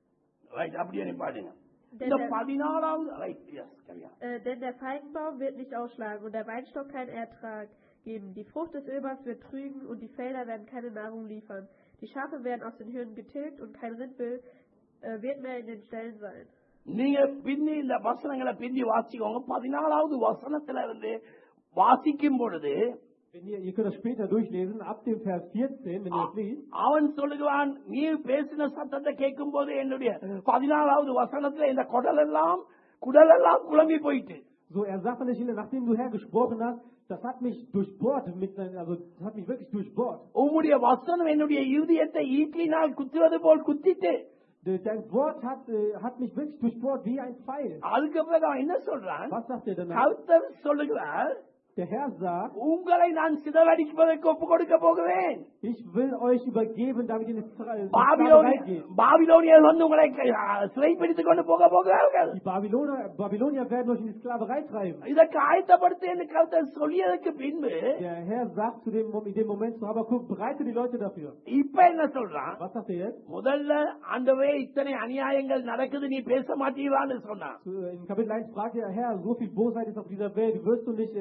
ரைட் அப்படியே நிப்பாட்டுங்க Denn இந்த der, பதினாலாவது ரைட் எஸ் கல்யாணம் äh, denn der Feigenbaum wird nicht ausschlagen und der Weinstock keinen Ertrag geben. Die Frucht des Ölbaums wird trügen und die Felder werden keine Nahrung liefern. Die Schafe werden aus den Hürden getilgt und kein Rind will, äh, wird mehr in den Ställen sein. நீங்க பிந்தி இந்த வசனங்களை பிந்தி வாசிக்கோங்க பதினாலாவது வசனத்துல இருந்து வாசிக்கும் பொழுது wenn ihr, ihr könnt das später durchlesen, ab dem Vers 14, wenn ihr das liest, அவன் சொல்லுகிறான் நீ பேசின சத்தத்தை கேட்கும் போது என்னுடைய பதினாலாவது வசனத்துல இந்த குடல் எல்லாம் குடல் எல்லாம் குழம்பி போயிட்டு so er sagt an der Stelle, nachdem du Herr gesprochen hast, das hat mich durchbohrt, mit, seinen- also das hat mich wirklich durchbohrt. உம்முடைய வசனம் என்னுடைய இருதயத்தை ஈட்டினால் குத்துவது போல் குத்திட்டு De- Dein Wort hat, äh, hat mich wirklich durchbohrt wie ein Pfeil. அதுக்கு பிறகு அவன் என்ன சொல்றான் Was sagt er danach? கருத்தர் சொல்லுகிறார் Der Herr sagt, உங்களை நான் சிதறடிப்பதற்கு ஒப்பு கொடுக்க போகிறேன் ich will euch übergeben, damit ihr in die Stra- in die பாபிலோனி Sklaverei geht. பாபிலோனியர் வந்து உங்களை சிறைப்பிடித்துக் கொண்டு போக போகிறார்கள் Die Babyloner, Babylonier werden euch in die Sklaverei treiben. இதற்கு ஆயத்தப்படுத்து என்று கருத்தர் சொல்லியதற்கு பின்பு Der Herr sagt zu dem, in dem Moment zu Habakkuk, bereite die Leute dafür. இப்ப என்ன சொல்றான் Was sagt er jetzt? முதல்ல ஆண்டவே இத்தனை அநியாயங்கள் நடக்குது நீ பேச மாட்டீங்களான்னு சொன்னான் Zu- In Kapitel 1 fragt er, Herr, so viel Bosheit ist auf dieser Welt, wirst du nicht äh, mir, mir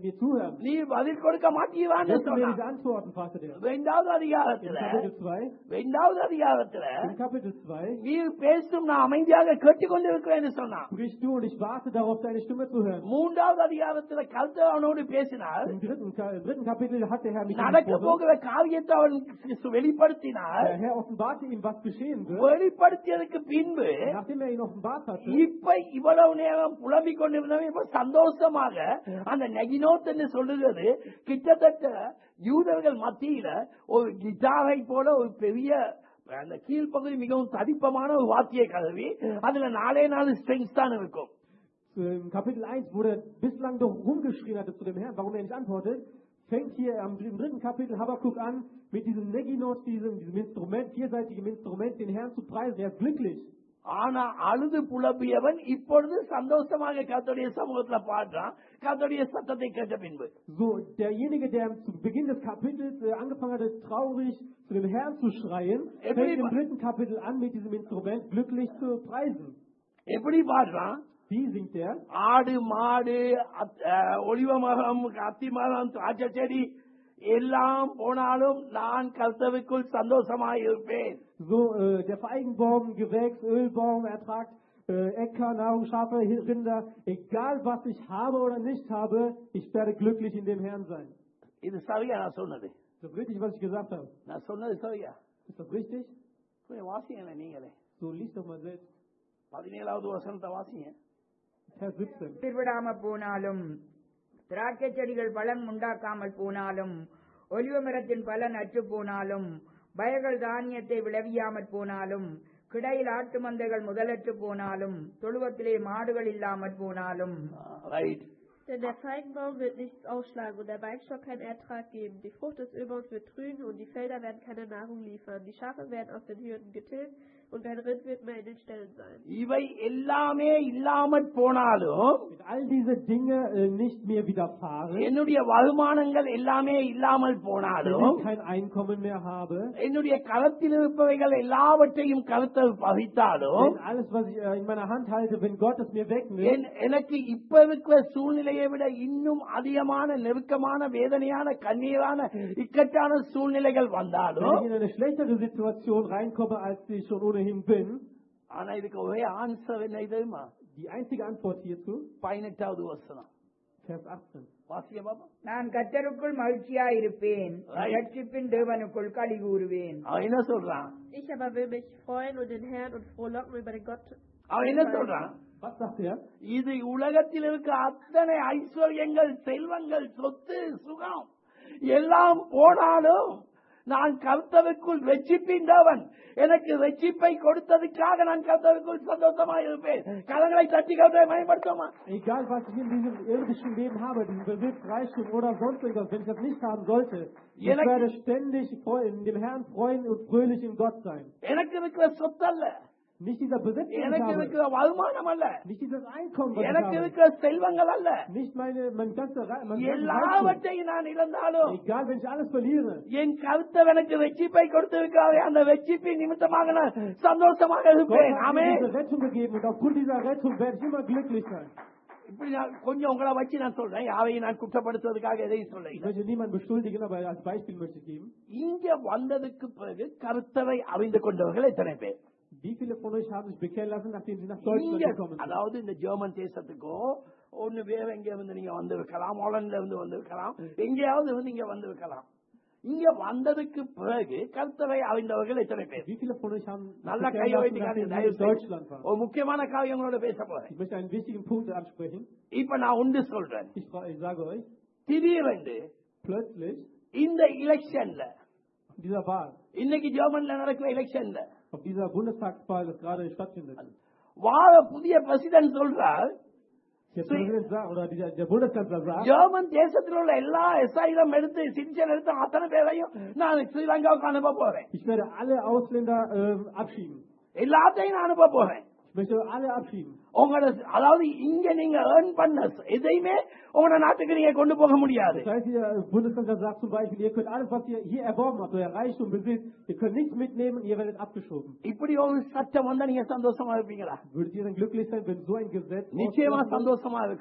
mir zuhören. நீ பதில் கொடுக்க மாட்டீவான்னு Wirst du mir nicht சொன்னான் antworten, fragte der. ரெண்டாவது In அதிகாரத்துல Kapitel 2, ரெண்டாவது அதிகாரத்துல in Kapitel 2, நீ பேசும் நான் அமைதியாக கேட்டுக்கொண்டிருக்கிறேன்னு சொன்னான் sprichst du und ich warte darauf, deine Stimme zu hören. மூன்றாவது அதிகாரத்துல கருத்து அவனோடு பேசினார் Im dritten, Ka- im dritten Kapitel hat der Herr mich நடக்க angesprochen. போகிற காரியத்தை அவன் வெளிப்படுத்தினார் Der Herr offenbarte ihm, was geschehen wird. வெளிப்படுத்தியதுக்கு பின்பு Nachdem er ihn offenbart hatte, இப்ப இவ்வளவு நேரம் புலம்பிக் கொண்டிருந்தவன் இப்ப சந்தோஷமாக அந்த நெகினோத் என்று சொல்லுகிறது கிட்டத்தட்ட யூதர்கள் மத்தியில ஒரு கிட்டாரை போல ஒரு பெரிய அந்த கீழ்ப்பகுதி மிகவும் தடிப்பமான ஒரு வாத்திய கருவி அதுல நாலே நாலு ஸ்ட்ரிங்ஸ் தான் இருக்கும் im Kapitel 1, wo er bislang doch rumgeschrien hatte zu dem Herrn, warum er nicht antwortet, fängt hier am, im dritten Kapitel Habakkuk an, mit diesem Neginos, diesem, diesem Instrument, vierseitigem Instrument, den Herrn zu preisen. Er ist glücklich. ஆனா அழுது புலம்பியவன் இப்பொழுது சந்தோஷமாக கர்த்தருடைய சமூகத்துல பாடுறான் கர்த்தருடைய சத்தத்தை கேட்ட பின்பு So, derjenige, der zu Beginn des Kapitels äh, angefangen hatte, traurig zu dem Herrn zu schreien, fängt im dritten Kapitel an, mit diesem Instrument glücklich zu preisen. எப்படி பாடுறான் Wie singt er? ஆடு மாடு அத்- அஹ், ஒலிவ மரம் அத்தி மரம் திராட்சை செடி எல்லாம் போனாலும் நான் கர்த்தருக்குள் சந்தோஷமாய் இருப்பேன் So, äh, der Feigenbaum, Gewächs, Ölbaum, Ertrag, äh, Äcker, Nahrung, Schafe, Rinder, egal was ich habe oder nicht habe, ich werde glücklich in dem Herrn sein. இது சரியா நான் சொன்னது Ist das richtig, was ich gesagt habe? நான் சொன்னது சரியா Ist das richtig? கொஞ்சம் வாசிங்களே நீங்களே So, lies doch mal selbst. பதினேழாவது வசனத்தை வாசிங்க Vers 17. திருவிடாம போனாலும் திராட்சை செடிகள் பலன் உண்டாக்காமல் போனாலும் ஒலிவ மரத்தின் பலன் அற்று போனாலும் வயல்கள் தானியத்தை விளைவியாமற் போனாலும் கிடையில் ஆட்டு மந்தைகள் முதலற்று போனாலும் தொழுவத்திலே மாடுகள் இல்லாமற் போனாலும் right Denn der Feigenbaum wird nichts ausschlagen und der Weinstock keinen Ertrag geben. Die Frucht des Ölbaums wird trügen und die Felder werden keine Nahrung liefern. Die Schafe werden aus den Hürden getilgt und kein Rind wird mehr in den Ställen sein. இவை எல்லாமே இல்லாமற் போனாலும் Wenn all diese Dinge äh, nicht mehr widerfahren, என்னுடைய வருமானங்கள் எல்லாமே இல்லாமல் wenn போனாலும் ich kein Einkommen mehr habe, என்னுடைய கரத்தில் இருப்பவைகள் எல்லாவற்றையும் கருத்தர் பகித்தாலும் wenn alles, was ich äh, in meiner Hand halte, wenn Gott es mir wegnimmt, என்- எனக்கு இப்ப இருக்கிற சூழ்நிலையை விட இன்னும் அதிகமான நெருக்கமான வேதனையான கண்ணீரான இக்கட்டான சூழ்நிலைகள் wenn வந்தாலும் ich in eine schlechtere Situation reinkomme, als ich schon ohnehin bin, ஆனா இதுக்கு ஒரே ஆன்சர் என்ன தெரியுமா die einzige Antwort hierzu, பதினெட்டாவது வசனம் Vers 18. வாசிய பாப்பா நான் கத்தருக்குள் மகிழ்ச்சியாயிருப்பேன் Right. ரட்சிப்பின் தேவனுக்குள் களி கூறுவேன் அவன் என்ன சொல்றான் Ich aber will mich freuen und den Herrn und frohlocken über den Gott. அவன் என்ன சொல்றான் Was sagt er? இது உலகத்தில் இருக்க அத்தனை ஐஸ்வர்யங்கள் செல்வங்கள் சொத்து சுகம் எல்லாம் போனாலும் நான் கர்த்தருக்குள் வெச்சிப்பின்றவன் எனக்கு வெச்சிப்பை கொடுத்ததுக்காக நான் கர்த்தருக்குள் சந்தோஷமாக இருப்பேன் கரங்களை தட்டி கருத்தை பயன்படுத்துமா Egal, was ich in diesem irdischen Leben habe, diesen Besitz, Reichtum oder sonst irgendwas, wenn ich das nicht haben sollte, ich Jeder- werde ständig freu- in dem Herrn freuen und fröhlich in Gott sein. எனக்கு இருக்கிற சொத்து அல்ல Nicht dieser Besitz, den ich எனக்கு habe, இருக்கிற வருமானம் அல்ல nicht dieses Einkommen, was ich எனக்கு habe, இருக்கிற செல்வங்கள் அல்ல nicht meine, mein ganzer Re- mein ganzes Reichtum. எல்லாவற்றையும் நான் இழந்தாலும் Egal, wenn ich alles verliere, என் கருத்தர் எனக்கு வெச்சிப்பை கொடுத்திருக்காரு அந்த வெச்சிப்பின் நிமித்தமாக நான் சந்தோஷமாக Gott இருப்பேன் hat ஆமே mir diese Rettung gegeben und aufgrund dieser Rettung werde ich immer glücklich sein. இப்படி நான் கொஞ்சம் உங்களை வச்சு நான் சொல்றேன் யாரையும் நான் குற்றப்படுத்துவதற்காக எதையும் Ich சொல்ல möchte niemanden beschuldigen, aber als Beispiel möchte ich geben. இங்க வந்ததுக்கு பிறகு கருத்தரை அறிந்து கொண்டவர்கள் எத்தனை பேர் Wie viele von euch haben sich bekehren lassen, nachdem sie nach Deutschland இங்க gekommen sind? அதாவது இந்த ஜெர்மன் தேசத்துக்கோ ஒண்ணு வேற எங்க இருந்து நீங்க வந்திருக்கலாம் ஹாலண்ட்ல இருந்து வந்திருக்கலாம் எங்கேயாவது இருந்து இங்க வந்திருக்கலாம் இங்க வந்ததுக்கு பிறகு கருத்தரை அறிந்தவர்கள் எத்தனை பேர் Wie viele von euch haben sich நல்ல bekehren கையை lassen, வைத்து nachdem காட்டுங்க, sie தயவு in செய்து. Deutschland waren? ஒரு முக்கியமான காரியம் உங்களோட பேச போறேன் Ich möchte einen wichtigen Punkt ansprechen. இப்ப நான் ஒன்று சொல்றேன் Ich, fra- ich sage euch, திடீரென்று plötzlich, இந்த எலெக்ஷன்ல auf dieser Wahl, இன்னைக்கு ஜெர்மன்ல நடக்கிற எலெக்ஷன்ல auf dieser Bundestagswahl, das gerade stattfindet, வார புதிய பிரசிடன்ட் சொல்றார் der Präsident sagt, oder dieser, der Bundeskanzler sagt, German தேசத்தில் உள்ள எல்லா எஸ்ஐலம் எடுத்து சிட்டிசன் எடுத்து அத்தனை பேரையும் நான் ஸ்ரீலங்காவுக்கு அனுப்ப போறேன் ich werde alle Ausländer ähm, abschieben. எல்லாத்தையும் நான் அனுப்ப போறேன் Ich möchte alle abschieben. உங்களோட அதாவது இங்க நீங்க ஏர்ன் பண்ண எதையுமே உங்களோட நாட்டுக்கு நீங்க கொண்டு போக முடியாது Das heißt, der Bundeskanzler sagt zum Beispiel, ihr könnt alles, was ihr hier erworben habt, euer Reichtum, Besitz, ihr könnt nichts mitnehmen, ihr werdet abgeschoben. இப்படி ஒரு சட்டம் வந்தா நீங்க சந்தோஷமா இருப்பீங்களா Würdet ihr dann glücklich sein, wenn so ein Gesetz நிச்சயமா rauskommt? சந்தோஷமா இருக்கணும்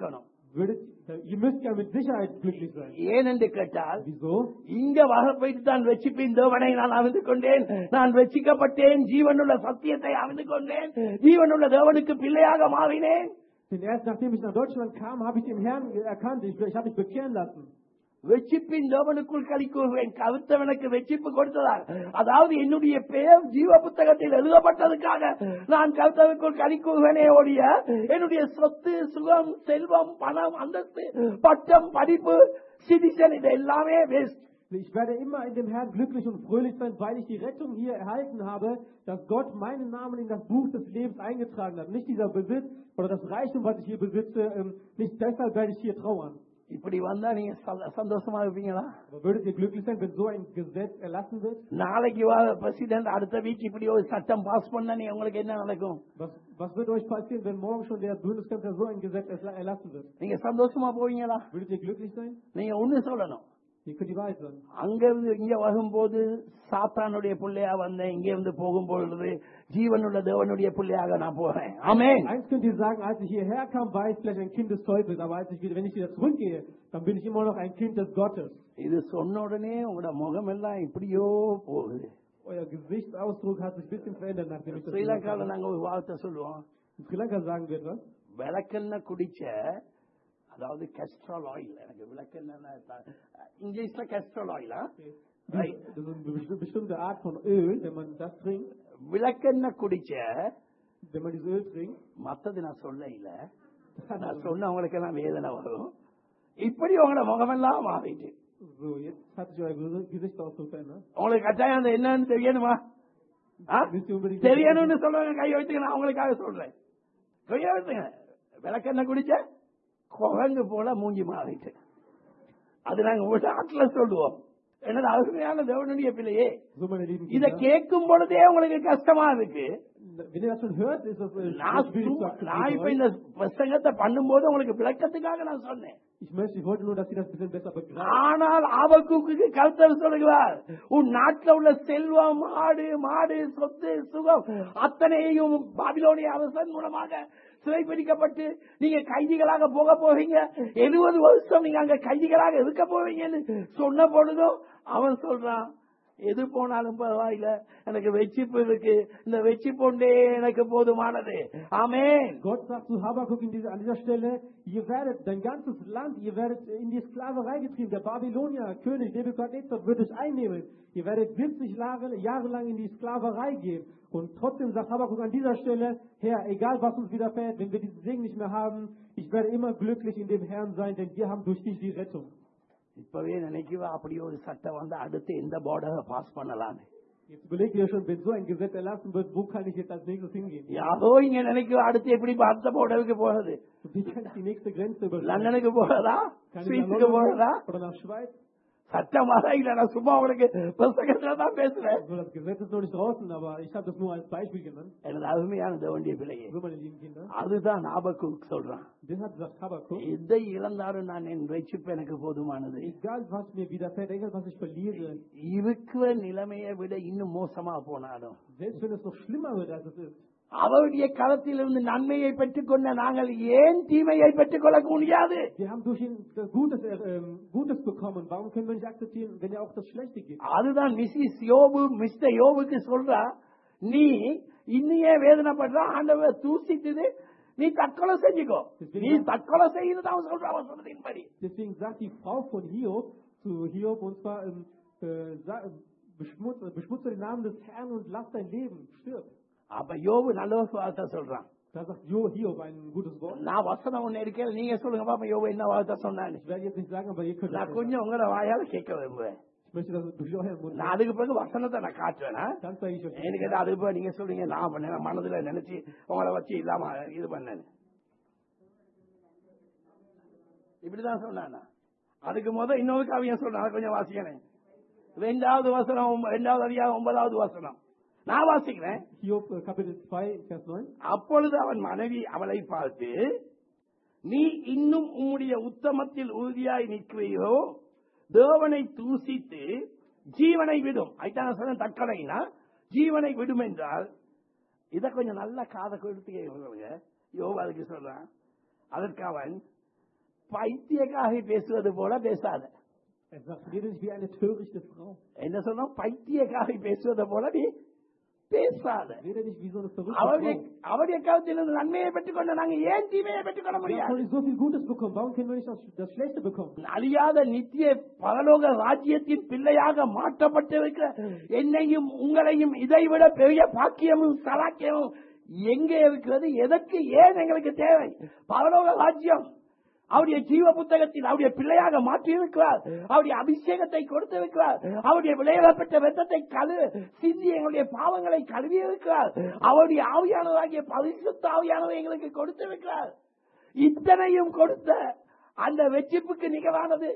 würdet, ihr müsst ja mit Sicherheit glücklich sein. ஏனென்று கேட்டால் Wieso? இங்க வகைப்பைத்து தான் வெச்சிப்பின் தேவனை நான் அறிந்து கொண்டேன் நான் வெச்சிக்கப்பட்டேன் ஜீவனுள்ள சத்தியத்தை அறிந்து கொண்டேன் ஜீவனுள்ள தேவனுக்கு பிள்ளையாக மாறினேன் Denn erst nachdem ich nach Deutschland kam, habe ich den Herrn erkannt. Ich, ich habe mich bekehren lassen. வெச்சிப்பின் தேவனுக்குள் களி கூறுவேன் கருத்தவனுக்கு வெச்சிப்பு கொடுத்ததால் அதாவது என்னுடைய பெயர் ஜீவ புத்தகத்தில் எழுதப்பட்டதுக்காக நான் கருத்தவனுக்குள் களி கூறுவேனே ஒழிய என்னுடைய சொத்து சுகம் செல்வம் பணம் அந்தஸ்து பட்டம் படிப்பு சிட்டிசன் இது எல்லாமே waste Ich werde immer in dem Herrn glücklich und fröhlich sein, weil ich die Rettung hier erhalten habe, dass Gott meinen Namen in das Buch des Lebens eingetragen hat. Nicht dieser Besitz oder das Reichtum, was ich hier besitze, ähm, nicht deshalb werde ich hier trauern. இப்படி வந்தா நீங்க ச- சந்தோஷமா இருப்பீங்களா Aber würdet ihr glücklich sein, wenn so ein Gesetz erlassen wird? நாளைக்கு president அடுத்த week இப்படி ஒரு சட்டம் பாஸ் பண்ண நீ உங்களுக்கு என்ன நடக்கும் Was, was wird euch passieren, wenn morgen schon der Bundeskanzler so ein Gesetz erla- erlassen wird? நீங்க சந்தோஷமா போவீங்களா Würdet ihr glücklich sein? நீங்க ஒண்ணு சொல்லணும் Ihr könnt die Wahrheit sagen. அங்கிருந்து இங்க வரும்போது சாத்தானுடைய பிள்ளையா வந்தேன் இங்க இருந்து போகும்பொழுது ஜீவனுள்ள தேவனுடைய பிள்ளையாக நான் போறேன் ஆமென் Eins könnt ihr sagen, als ich hierher kam, war ich vielleicht ein Kind des Teufels, aber als ich wieder, wenn ich wieder zurückgehe, dann bin ich immer noch ein Kind des Gottes. இது சொன்ன உடனே உங்களோட முகம் எல்லாம் இப்படியோ போகுது Euer Gesichtsausdruck hat sich ein bisschen verändert, nachdem ich das gesagt ஸ்ரீலங்கால habe. நாங்க ஒரு வார்த்தை சொல்லுவோம் In Sri Lanka sagen wir etwas. விளக்கெண்ணெய் குடிச்ச அதாவது கெஸ்ட்ரால் ஆயில் எனக்கு விளக்கெண்ணெய் இங்கிலீஷ்ல கெஸ்ட்ரால் ஆயிலா Das ist eine besti- bestimmte Art von Öl, wenn man das trinkt, விளக்கெண்ணெய் குடிச்ச wenn man dieses Öl trinkt, மத்தது நான் சொல்ல இல்ல நான் சொன்ன உங்களுக்கு எல்லாம் வேதனை வரும் இப்படி உங்களோட முகமெல்லாம் மாறிட்டு so, jetzt hat sich euer Gesi- Gesichtsausdruck verändert. உங்களுக்கு கட்டாயம் அது என்னன்னு தெரியணுமா ஆ? Wisst ihr unbedingt, தெரியணும்னு சொல்லுவாங்க கை வைத்துங்க நான் உங்களுக்காக சொல்றேன் கையை வைத்துங்க விளக்கெண்ணெய் குடிச்ச குரங்கு போல மூஞ்சி மாறிட்டு அது நாங்க உங்க நாட்டுல சொல்லுவோம் என்னது அருமையான தேவனுடைய பிள்ளையே so meine lieben இத Kinder, கேட்கும் பொழுதே உங்களுக்கு கஷ்டமா இருக்கு wenn ihr das schon hört, ist das äh, நான் schwierig zu சும்மா- நான் இப்ப akzeptieren. இந்த பிரசங்கத்தை பண்ணும்போது உங்களுக்கு விளக்கத்துக்காக நான் சொன்னேன் Ich möchte, ich wollte nur, dass ihr das ein bisschen besser begreift. ஆனால் ஆபக்கூக்கு கருத்தர் சொல்லுகிறார் உன் நாட்டில் உள்ள செல்வம் ஆடு மாடு சொத்து சுகம் அத்தனையும் பாபிலோனிய அரசன் மூலமாக சிறைப்பிடிக்கப்பட்டு நீங்க கைதிகளாக போக போவீங்க எழுபது வருஷம் நீங்க அங்க கைதிகளாக இருக்க போவீங்கன்னு சொன்ன பொழுதும் அவன் சொல்றான் எது போனாலும் பரவாயில்ல எனக்கு வெச்சிப்பு இருக்கு இந்த வெச்சிப்புண்டே எனக்கு போதுமானது ஆமென் Gott sagt zu Habakkuk in dieser, an dieser Stelle, ihr werdet, dein ganzes Land, ihr werdet in die Sklaverei getrieben. Der Babylonier, König Nebukadnezar wird euch einnehmen. Ihr werdet 70 Jahre, Jahre lang in die Sklaverei gehen. Und trotzdem sagt Habakkuk an dieser Stelle, Herr, egal was uns widerfährt, wenn wir diesen Segen nicht mehr haben, ich werde immer glücklich in dem Herrn sein, denn wir haben durch dich die Rettung. இப்பவே நினைக்குவா அப்படி ஒரு சட்டம் வந்து அடுத்து எந்த பார்டரை pass பண்ணலான்னு Jetzt überlegt ihr schon, wenn so ein Gesetz erlassen wird, wo kann ich jetzt als nächstes hingehen? யாரோ இங்க நினைக்குவா அடுத்து எப்படி அடுத்த பார்டருக்கு போறது Und wie kann ich die nächste Grenze überschreiten? லண்டனுக்கு போறதா Kann ich nach ஸ்வீஸுக்கு London போறதா gehen oder nach Schweiz? சட்டமாக இல்ல நான் சும்மா உங்களுக்கு புத்தகத்துல தான் பேசுறேன் Also das Gesetz ist noch nicht draußen, aber ich habe das nur als Beispiel genannt. எனது அருமையான தேவண்டிய பிள்ளையே So, meine lieben Kinder. அதுதான் ஞாபகம் சொல்றான் Deshalb sagt Habakkuk, எதை இழந்தாலும் நான் என் வெச்சிப்பு எனக்கு போதுமானது egal was mir widerfährt, egal was ich verliere, இருக்கிற நிலைமையை விட இன்னும் மோசமா போனாலும் selbst wenn es noch schlimmer wird, als es ist, அவருடைய களத்திலிருந்து நன்மையை பெற்றுக்கொண்ட நாங்கள் ஏன் தீமையை பெற்றுக்கொள்ள முடியாது wir haben durch ihn das Gutes, äh, ähm, Gutes bekommen. Warum können wir nicht akzeptieren, wenn er auch das Schlechte gibt? அதுதான் மிஸ்ஸிஸ் யோபு மிஸ்டர் யோபுக்கு சொல்றா நீ இன்னையே வேதனைப்படுற ஆண்டவர் தூசித்தது நீ தற்கொலை செஞ்சுக்கோ நீ தற்கொலை செய்யறது அவன் சொல்ற அவன் சொன்னதின்படி Deswegen sagt die Frau von Hiob zu Hiob, und zwar, ähm, äh, sa- beschmutze, beschmutze den Namen des Herrn und lass dein Leben, stirb. அப்ப யோபு நல்ல ஒரு வார்த்தை சொல்றான் Da sagt Jo Hiob ein gutes Wort. நான் வசனம் ஒண்ணு இருக்கேன் நீங்க சொல்லுங்க பாப்பா யோபு என்ன வார்த்தை சொன்னான்னு Ich werde jetzt nicht sagen, aber ihr könnt நான் das கொஞ்சம் உங்களோட வாயால கேட்க விரும்புவேன் Ich möchte das durch euren Mund நான் அதுக்கு பிறகு வசனத்தை நான் காட்டுவேன் ஆ? Dann zeige ich euch. எனக்கு அது அதுக்கு பிறகு நீங்க சொல்றீங்க நான் பண்ணேன் மனதுல நினைச்சு உங்களை வச்சு இல்லாம இது பண்ணேன் இப்படிதான் சொன்னானா அதுக்கு முத இன்னொரு காவியம் சொல்றேன் அதை கொஞ்சம் வாசிக்கிறேன் ரெண்டாவது வசனம் ஒம்ப- ரெண்டாவது அதிகாரம் ஒன்பதாவது வசனம் நான் வாசிக்கிறேன் Hiob äh, Kapitel 2, Vers 9. அப்பொழுது அவன் மனைவி அவளை பார்த்து நீ இன்னும் உம்முடைய உத்தமத்தில் உறுதியாய் நிற்கிறீரோ தேவனை தூசித்து ஜீவனை விடும் ஐட்டான சொன்ன தற்கொலைனா ஜீவனை விடும் என்றால் இதை கொஞ்சம் நல்ல காதை கொடுத்து கேட்க யோபு அதுக்கு சொல்றான் அதற்கு அவன் பைத்தியக்காரி பேசுவது போல பேசாத Er sagt, rede nicht wie eine törichte Frau. என்ன சொன்னா பைத்தியக்காரி பேசுவதை போல நீ பேசாத Rede nicht wie so eine verrückte அவருடைய Frau. அவருடைய கருத்திலிருந்து நன்மையை பெற்றுக்கொண்ட நாங்க ஏன் தீமையை பெற்றுக்கொள்ள Wir haben முடியாது von ihm so viel Gutes bekommen. Warum können wir nicht das, das Schlechte bekommen? அழியாத நித்திய பரலோக ராஜ்யத்தின் பிள்ளையாக மாற்றப்பட்டிருக்கிற என்னையும் உங்களையும் இதைவிட பெரிய பாக்கியமும் சலாக்கியமும் எங்கே இருக்கிறது எதற்கு ஏன் எங்களுக்கு தேவை பரலோக ராஜ்யம் அவருடைய ஜீவ புத்தகத்தில் அவருடைய பிள்ளையாக மாற்றி இருக்கிறார் அவருடைய அபிஷேகத்தை கொடுத்திருக்கிறார் அவருடைய விளையாடப்பட்ட வெத்தத்தை கழு சிந்தி எங்களுடைய பாவங்களை கழுவி இருக்கிறார் அவருடைய ஆவியானவராகிய பரிசுத்த ஆவியானவர் எங்களுக்கு கொடுத்திருக்கிறார் இத்தனையும் கொடுத்த அந்த வெற்றிப்புக்கு நிகரானது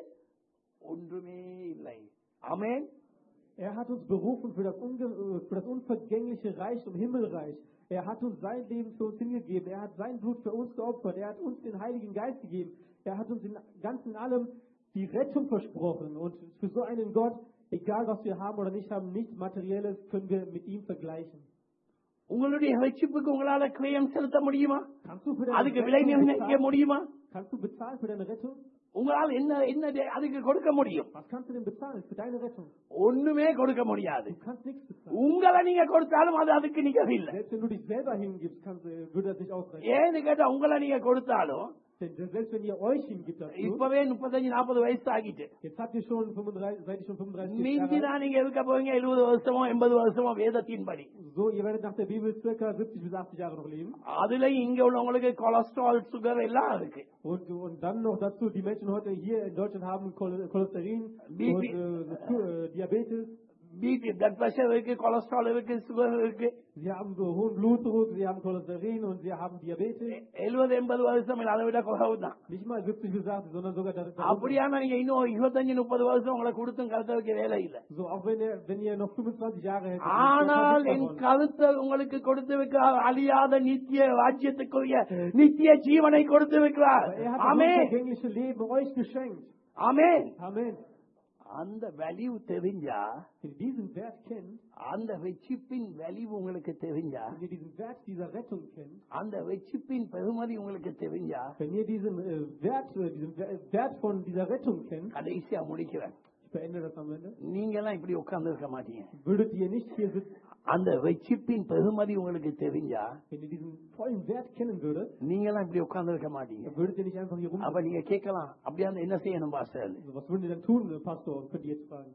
ஒன்றுமே இல்லை ஆமென் Er hat uns berufen für das, unge äh, für das unvergängliche Reich und Himmelreich. Er hat uns sein Leben für uns hingegeben. Er hat sein Blut für uns geopfert. Er hat uns den Heiligen Geist gegeben. Er hat uns in ganz in allem die Rettung versprochen. Und für so einen Gott, egal was wir haben oder nicht haben, nichts Materielles können wir mit ihm vergleichen. உங்களுடைய வெற்றிப்புக்கு உங்களால கிரயம் செலுத்த முடியுமா Kannst du für deine அதுக்கு விலை Rettung நிர்ணயிக்க bezahlen? முடியுமா Kannst du bezahlen für deine Rettung? உங்களால் என்ன என்ன தே- அதுக்கு கொடுக்க முடியும் Was kannst du denn bezahlen für deine Rettung? ஒண்ணுமே கொடுக்க முடியாது Du kannst nichts bezahlen. உங்களை நீங்க கொடுத்தாலும் அது அதுக்கு நிகரில்லை Selbst wenn du dich selber hingibst, kannst, äh, würde das nicht ausreichen. ஏன்னு கேட்டா உங்களை நீங்க கொடுத்தாலும் Denn selbst wenn ihr euch hingibt dazu, இப்பவே முப்பத்தஞ்சு நாற்பது வயசு ஆகிட்டு Jetzt habt ihr schon 35, seid ihr schon 35 மீதி Jahre alt. தான் நீங்க இருக்க போறீங்க எழுபது வருஷமோ எண்பது வருஷமோ வேதத்தின்படி So, ihr werdet nach der Bibel circa 70 bis 80 Jahre noch leben. அதுல இங்க உள்ளவங்களுக்கு கொலஸ்ட்ரால் சுகர் எல்லாம் இருக்கு Und, und dann noch dazu, die Menschen heute hier in Deutschland haben Chol- Cholesterin Wie- und wie- äh, Zu- äh, Diabetes. BP blood pressure இருக்கு cholesterol இருக்கு sugar இருக்கு Sie haben so hohen Blutdruck, sie haben Cholesterin und sie haben Diabetes. எழுபது எண்பது வருஷம் இல்லை அதை விட குறவு தான் Nicht mal 70 bis 80, sondern sogar darunter. அப்படியான நீங்க இன்னும் இருபத்தஞ்சு முப்பது வருஷம் உங்களை கொடுத்தும் கருத்த வைக்க வேலை இல்லை So, auch wenn ihr, wenn ihr noch 25 Jahre hättet. ஆனால் dann என் davon. கருத்தை உங்களுக்கு கொடுத்து வைக்கிறார் அழியாத நித்திய ராஜ்யத்துக்குரிய நித்திய ஜீவனை கொடுத்து வைக்கிறார் Aber Er hat das ஆமே unvergängliche Leben euch geschenkt. ஆமே Amen. அந்த வேல்யூ தெரிஞ்சா Wenn ihr diesen Wert kennt, அந்த வெச்சிப்பின் வேல்யூ உங்களுக்கு தெரிஞ்சா wenn ihr diesen Wert dieser Rettung kennt, அந்த வெச்சிப்பின் பெருமதி உங்களுக்கு தெரிஞ்சா Wenn ihr diesen äh, Wert, äh, diesen Wer- Wert von dieser Rettung kennt, கடைசியா முடிக்கிறேன் ich beende das am Ende, நீங்க எல்லாம் இப்படி உட்கார்ந்து இருக்க மாட்டீங்க würdet ihr nicht hier sitzen, அந்த வெச்சிப்பின் பெருமதி உங்களுக்கு தெரிஞ்சா wenn ihr diesen vollen Wert kennen würdet, நீங்க எல்லாம் இப்படி உட்கார்ந்து இருக்க மாட்டீங்க dann würdet ihr nicht einfach hier rum. அப்ப நீங்க கேட்கலாம் அப்படியா இருந்தா என்ன செய்யணும் pastor Also, was würden ihr dann tun, äh, Pastor? Könnt ihr jetzt fragen.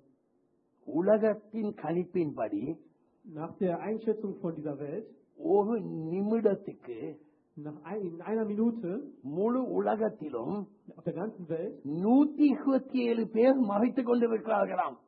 உலகத்தின் கணிப்பின்படி Nach der Einschätzung von dieser Welt, ஒரு நிமிடத்துக்கு nach ein, in einer Minute முழு உலகத்திலும் auf der ganzen Welt நூத்தி இருபத்தி ஏழு பேர் மறைத்துக் கொண்டிருக்கிறார்களாம்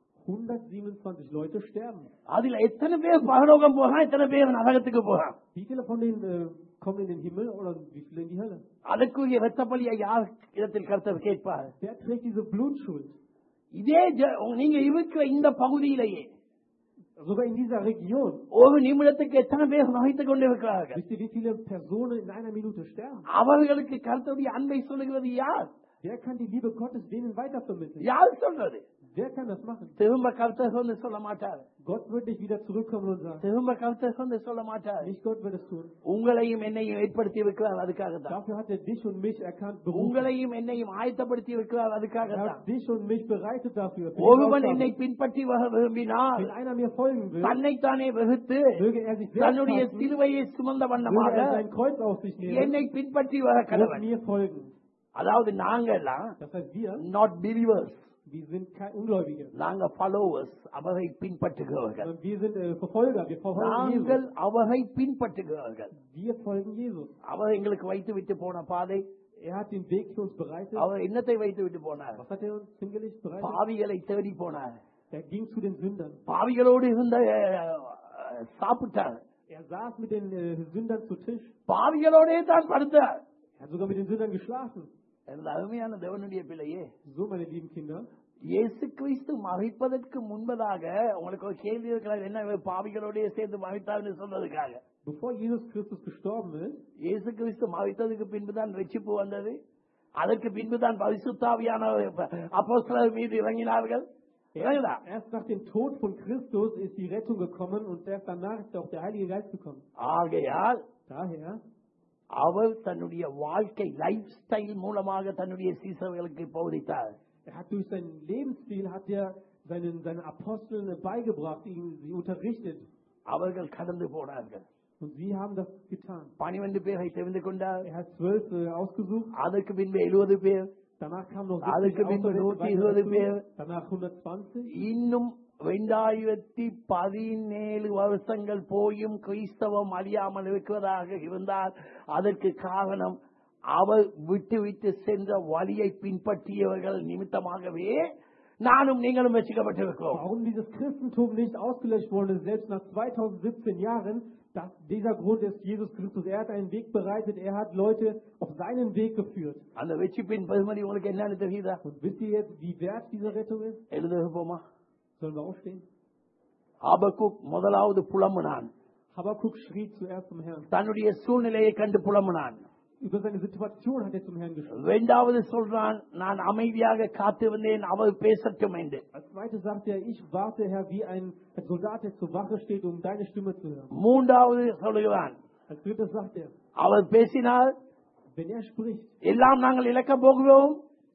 127 Leute sterben. அதுல எத்தனை பேர் பரலோகம் போகிறான் எத்தனை பேர் நரகத்துக்கு போகிறான் Wie viele von denen äh, kommen in den Himmel oder wie viele in die Hölle? அதுக்குரிய வெத்தப்பலியை யார் இடத்தில் கருத்தர் கேட்பார் Wer trägt diese Blutschuld? இதே ஜ- நீங்க இருக்கிற இந்த பகுதியிலேயே Sogar in dieser Region. ஒரு நிமிடத்துக்கு எத்தனை பேர் மறைத்துக் கொண்டிருக்கிறார்கள் Wisst ihr, wie viele Personen in einer Minute sterben? அவர்களுக்கு கருத்துடைய அன்பை சொல்லுகிறது யார் Wer kann die Liebe Gottes denen weitervermitteln? யார் சொல்றது Wer kann das machen? திரும்ப கருத்தர் வந்து சொல்ல மாட்டார் Gott wird nicht wieder zurückkommen und sagen, திரும்ப கருத்தர் வந்து சொல்ல மாட்டார் nicht Gott wird es tun. உங்களையும் என்னையும் ஏற்படுத்தி இருக்கிறார் அதுக்காக தான் Dafür hat er dich und mich erkannt, berufen. உங்களையும் என்னையும் ஆயத்தப்படுத்தி இருக்கிறார் அதுக்காக Er தான் hat dich und mich bereitet dafür. Für die ஒருவன் Aufgabe. என்னை பின்பற்றி வர விரும்பினால் Wenn einer mir folgen will, தன்னைத்தானே வெகுத்து möge er sich selbst தன்னுடைய fassen, சிலுவையை சுமந்த möge வண்ணமாக er sein Kreuz auf sich nehmen என்னை பின்பற்றி வர und கடவன் mir folgen. அதாவது நாங்க எல்லாம் Das heißt, wir, not believers wir sind kein Ungläubige, நாங்க ஃபாலோவர்ஸ் அவரை பின்பற்றுகிறவர்கள் sondern wir sind äh, Verfolger. Wir verfolgen நாங்கள் Jesus. அவரை பின்பற்றுகிறவர்கள் Wir folgen Jesus. அவர் எங்களுக்கு வைத்து விட்டு போன பாதை Er hat den Weg für uns bereitet. அவர் என்னத்தை வைத்து விட்டு போனார் Was hat er uns hingelegt bereitet? பாவிகளை தேடி போனார் Er ging zu den Sündern. பாவிகளோடு இருந்த அஹ், சாப்பிட்டார் Er saß mit den äh, Sündern zu Tisch. பாவிகளோடே தான் படுத்தார் Er hat sogar mit den Sündern geschlafen. எனது அருமையான தேவனுடைய பிள்ளையே So, meine lieben Kinder, இயேசு கிறிஸ்து மறைப்பதற்கு முன்பதாக உங்களுக்கு ஒரு கேள்வி இருக்கிறார் என்ன இவர் பாவிகளோடய சேர்ந்து மறைத்தார்னு சொன்னதுக்காக bevor Jesus Christus gestorben ist, இயேசு கிறிஸ்து மறைத்ததுக்கு பின்புதான் ரட்சிப்பு வந்தது அதற்கு பின்புதான் பரிசுத்தாவியான அப்போஸ்தலர் மீது இறங்கினார்கள் இறங்குதா erst nach dem Tod von Christus ist die Rettung gekommen und erst danach ist auch der Heilige Geist gekommen. ஆகையால் Daher, அவர் தன்னுடைய வாழ்க்கை லைஃப் ஸ்டைல் மூலமாக தன்னுடைய சீசர்களுக்கு போதித்தார் Er hat durch seinen Lebensstil hat er seinen, seinen Aposteln beigebracht, ihnen, sie unterrichtet. அவர்கள் கடந்து போனார்கள் Und sie haben das getan. பனிரெண்டு பேரை தெரிந்து கொண்டார் Er hat zwölf äh, ausgesucht. அதற்கு பின்பு எழுபது பேர் Danach kamen noch அதுக்கு 70 பின்பு Auserwählte 120 weiter பேர். dazu. Danach 120. இன்னும் இரண்டாயிரத்தி பதினேழு வருஷங்கள் போயும் கிறிஸ்தவம் அழியாமல் இருக்கிறதாக இருந்தால் அதற்கு காரணம் அவர் விட்டு விட்டு சென்ற வழியை பின்பற்றியவர்கள் நிமித்தமாகவே நானும் நீங்களும் வச்சுக்கப்பட்டிருக்கிறோம் Warum dieses Christentum nicht ausgelöscht worden ist, selbst nach 2017 Jahren, das, dieser Grund ist Jesus Christus. Er hat einen Weg bereitet, er hat Leute auf seinen Weg geführt. அந்த வெற்றிப்பின் பெருமதி உங்களுக்கு என்னன்னு தெரியுதா Und wisst ihr jetzt, wie wert diese Rettung ist? எழுதுவோமா Sollen wir aufstehen? ஆபக்குக் முதலாவது புலம்புனான் Habakkuk schrie zuerst zum Herrn. தன்னுடைய சூழ்நிலையை கண்டு புலம்புனான் Über seine Situation hat er zum Herrn geschrien. இரண்டாவது சொல்றான் நான் அமைதியாக காத்திருந்தேன் அவர் பேசட்டும் என்று Als zweites sagt er, ich warte, Herr, wie ein, ein Soldat, der zur Wache steht, um deine Stimme zu hören. மூன்றாவது சொல்லுகிறான் Als drittes sagt er, அவர் பேசினால் wenn er spricht, எல்லாம் நாங்கள் இழக்க போகிறோம்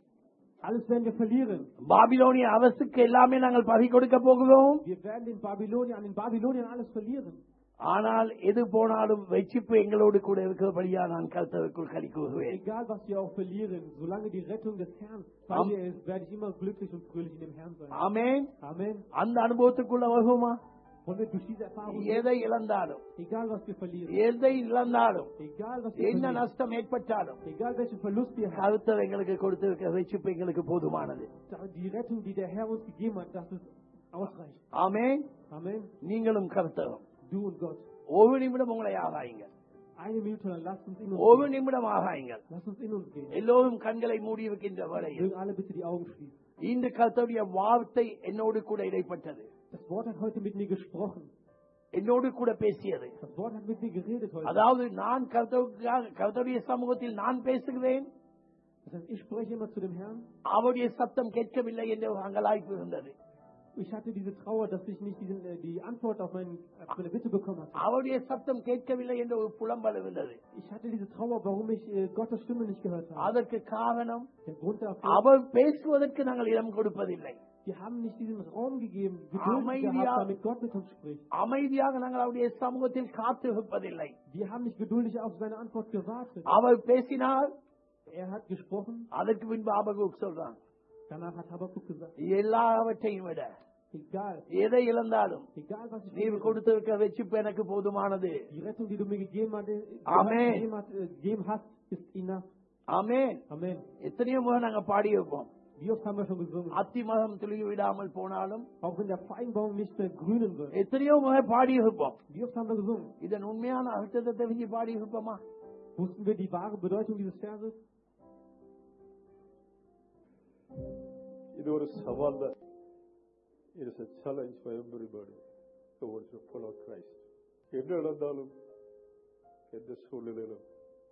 alles werden wir verlieren. பாபிலோனிய அரசுக்கு எல்லாமே நாங்கள் பறி கொடுக்க போகிறோம் Wir werden den Babyloniern, an den Babyloniern alles verlieren. ஆனால் எது போனாலும் வெற்றிப்பு எங்களோடு கூட இருக்கிறபடியா நான் கருத்தருக்குள் கறி கூறுவேன் Egal, was wir auch verlieren, solange die Rettung des Herrn bei Am- mir ist, werde ich immer glücklich und fröhlich in dem Herrn sein. Amen Amen. அந்த அனுபவத்துக்குள்ள வருவோமா Wollen wir durch diese Erfahrung, எதை இழந்தாலும் egal was wir verlieren, எதை இழந்தாலும் egal was wir என்ன verlieren, நஷ்டம் ஏற்பட்டாலும் egal welchen Verlust wir haben, கருத்தர் எங்களுக்கு கொடுத்திருக்க வெற்றிப்பு எங்களுக்கு போதுமானது die Rettung, die der Herr uns gegeben hat, das ist ausreichend. ஆமென் Amen. நீங்களும் கருத்தரும் Du und Gott. ஒரு நிமிடம் உங்களை ஆகாயுங்க Eine Minute lang, lasst uns in uns ஒரு gehen. நிமிடம் ஆகாயுங்க Lasst uns in uns gehen. எல்லோரும் கண்களை மூடி இருக்கின்ற வேளையில் Mögen alle bitte die Augen schließen. இந்த கர்த்தருடைய வார்த்தை என்னோடு கூட இடைப்பட்டது Das Wort hat heute mit mir gesprochen. என்னோடு கூட பேசியது Das Wort hat mit mir geredet heute. அதாவது நான் கர்த்தருக்காக கர்த்தருடைய சமூகத்தில் நான் பேசுகிறேன் Das heißt, ich spreche immer zu dem Herrn. அவருடைய சத்தம் கேட்கவில்லை என்ற ஒரு அங்கலாய்ப்பு இருந்தது Ich hatte diese Trauer, dass ich nicht diesen, äh, die Antwort auf, mein, auf meine Bitte bekommen hatte. அவருடைய சத்தம் கேட்கவில்லை என்ற ஒரு புலம்பல் இருந்தது Ich hatte diese Trauer, warum ich äh, Gottes Stimme nicht gehört habe. அதற்கு காரணம் Der Grund dafür, அவர் பேசுவதற்கு நாங்கள் இடம் கொடுப்பதில்லை wir haben nicht diesen Raum gegeben, Geduld Amelia- gehabt, damit Gott mit uns spricht. அமைதியாக நாங்கள் அவருடைய சமூகத்தில் காத்திருப்பதில்லை Wir haben nicht geduldig auf seine Antwort gewartet. அவர் பேசினால் Er hat gesprochen, அதற்கு பின்பு ஆபகுக் சொல்றான் danach hat Habakkuk gesagt, எல்லாவற்றையும் விட egal, எதை இழந்தாலும் egal was ich நீர் verliere, கொடுத்திருக்க வெற்றிப்பு எனக்கு போதுமானது die Rettung, die du mir gegeben, hat, äh, Amen. gegeben, hat, äh, gegeben hast, ist enough. ஆமென் Amen. எத்தனையோ முறை நாங்க பாடியிருப்போம் Wie oft haben wir schon gesungen? அத்திமகம் துளிய விடாமல் போனாலும் Auch wenn der Feinbaum nicht mehr grünen wird. எத்தனையோ முறை பாடியிருப்போம் Wie oft haben wir gesungen? இதன் உண்மையான அர்த்தத்தை தெரிஞ்சு பாடியிருப்போமா Wussten wir die wahre Bedeutung dieses Verses? இது ஒரு சவால் தான் it is a challenge for everybody who wants to follow Christ என்ன நடந்தாலும் எந்த சூழ்நிலையிலும்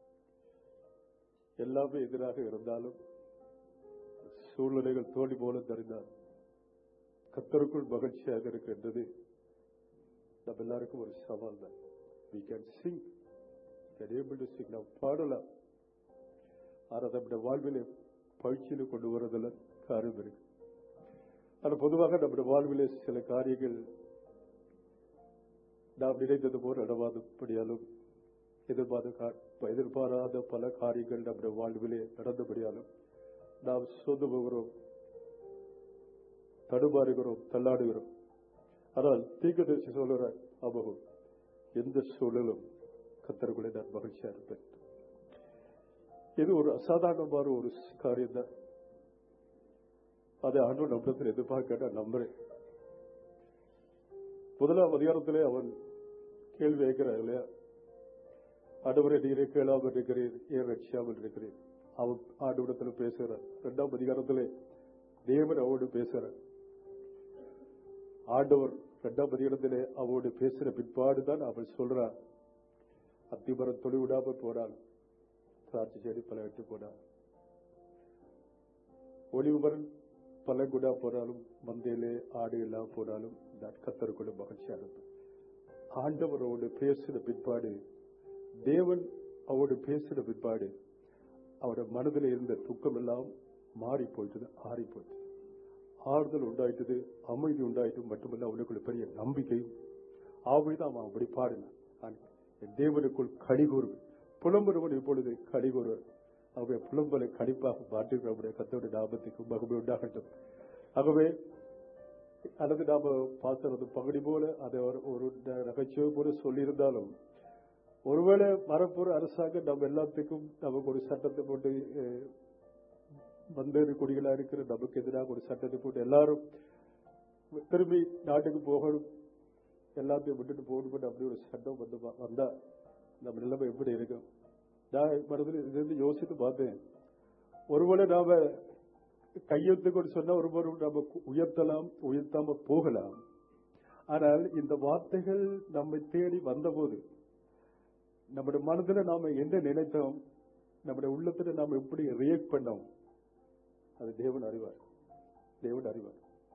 எல்லாமே எதிராக இருந்தாலும் சூழ்நிலைகள் தோல்வி போல தெரிந்தால் கத்தருக்குள் மகிழ்ச்சியாக இருக்கின்றது நம்ம எல்லாருக்கும் ஒரு சவால் தான் we can sing can able to sing நாம் பாடலாம் ஆனால் நம்முடைய வாழ்விலே பயிற்சியில் கொண்டு வருவதில் காரியம் இருக்கு ஆனால் பொதுவாக நம்முடைய வாழ்விலே சில காரியங்கள் நாம் நினைத்தது போல் நடவாதபடியாலும் எதிர்பார்த்த எதிர்பாராத பல காரியங்கள் நம்முடைய வாழ்விலே நடந்தபடியாலும் நாம் சொந்து போகிறோம் தடுமாறுகிறோம் தள்ளாடுகிறோம் ஆனால் தீர்க்கதரிசி சொல்லுற அபகம் எந்த சூழலும் கத்தருக்குள்ளே நான் மகிழ்ச்சியா இருப்பேன் இது ஒரு அசாதாரணமான ஒரு காரியம் தான் அதை ஆண்டு நம்மிடத்தில் எதிர்பார்க்க நான் நம்புறேன் முதலாம் அதிகாரத்திலே அவன் கேள்வி கேட்கிறான் இல்லையா ஆண்டவரே நீரே கேளாமல் இருக்கிறீர் ஏன் ரட்சியாமல் இருக்கிறீர் அவன் ஆண்டவிடத்தில் பேசுகிறான் இரண்டாம் அதிகாரத்திலே தேவன் அவோடு பேசுகிறார் ஆண்டவர் இரண்டாம் அதிகாரத்திலே அவோடு பேசுற பிற்பாடு தான் அவள் சொல்றான் அத்திமரம் தொழில் விடாமல் போனாள் திராட்சை செடி பல விட்டு போனாள் ஒளிவு மரம் பல குடா போனாலும் மந்தையிலே ஆடு எல்லாம் போனாலும் நான் கத்தருக்குள்ள மகிழ்ச்சியா இருப்பேன் ஆண்டவரோடு பேசின பிற்பாடு தேவன் அவரோடு பேசின பிற்பாடு அவருடைய மனதில் இருந்த துக்கம் எல்லாம் மாறி போயிட்டது ஆறி போயிட்டது ஆறுதல் உண்டாயிட்டது அமைதி உண்டாயிட்டு மட்டுமல்ல அவனுக்குள்ள பெரிய நம்பிக்கையும் ஆவிதான் அவன் அப்படி பாடினான் நான் என் தேவனுக்குள் கடிகூறு புலம்புறவன் இப்பொழுது கடிகூறுவர் அவருடைய புலம்பலை கடிப்பாக மாற்றுகிற அவருடைய கத்தோடைய லாபத்துக்கு மகிமை உண்டாகட்டும் ஆகவே அல்லது நாம பார்த்துறது பகுதி போல அதை ஒரு- ஒரு நகைச்சுவை போல சொல்லியிருந்தாலும் ஒருவேளை வரப்போற அரசாங்கம் நம்ம எல்லாத்துக்கும் நமக்கு ஒரு சட்டத்தை போட்டு அஹ், வந்தேறு குடிகளா இருக்கிற நமக்கு எதிராக ஒரு சட்டத்தை போட்டு எல்லாரும் திரும்பி நாட்டுக்கு போகணும் எல்லாத்தையும் விட்டுட்டு போகணும் அப்படி ஒரு சட்டம் வந்து வ- வந்தா நம்ம நிலைமை எப்படி இருக்கும் நான் மனதில் இருந்து யோசித்து பார்த்தேன் ஒருவேளை நாம கையெழுத்துக்கு சொன்னா ஒருவர் நம்ம உயர்த்தலாம் உயர்த்தாம போகலாம் ஆனால் இந்த வார்த்தைகள் நம்மை தேடி வந்தபோது நம்முடைய மனதில் நாம என்ன நினைத்தோம் நம்முடைய உள்ளத்துல நாம எப்படி ரியாக்ட் பண்ணோம் அது தேவன் அறிவார் தேவன் அறிவார்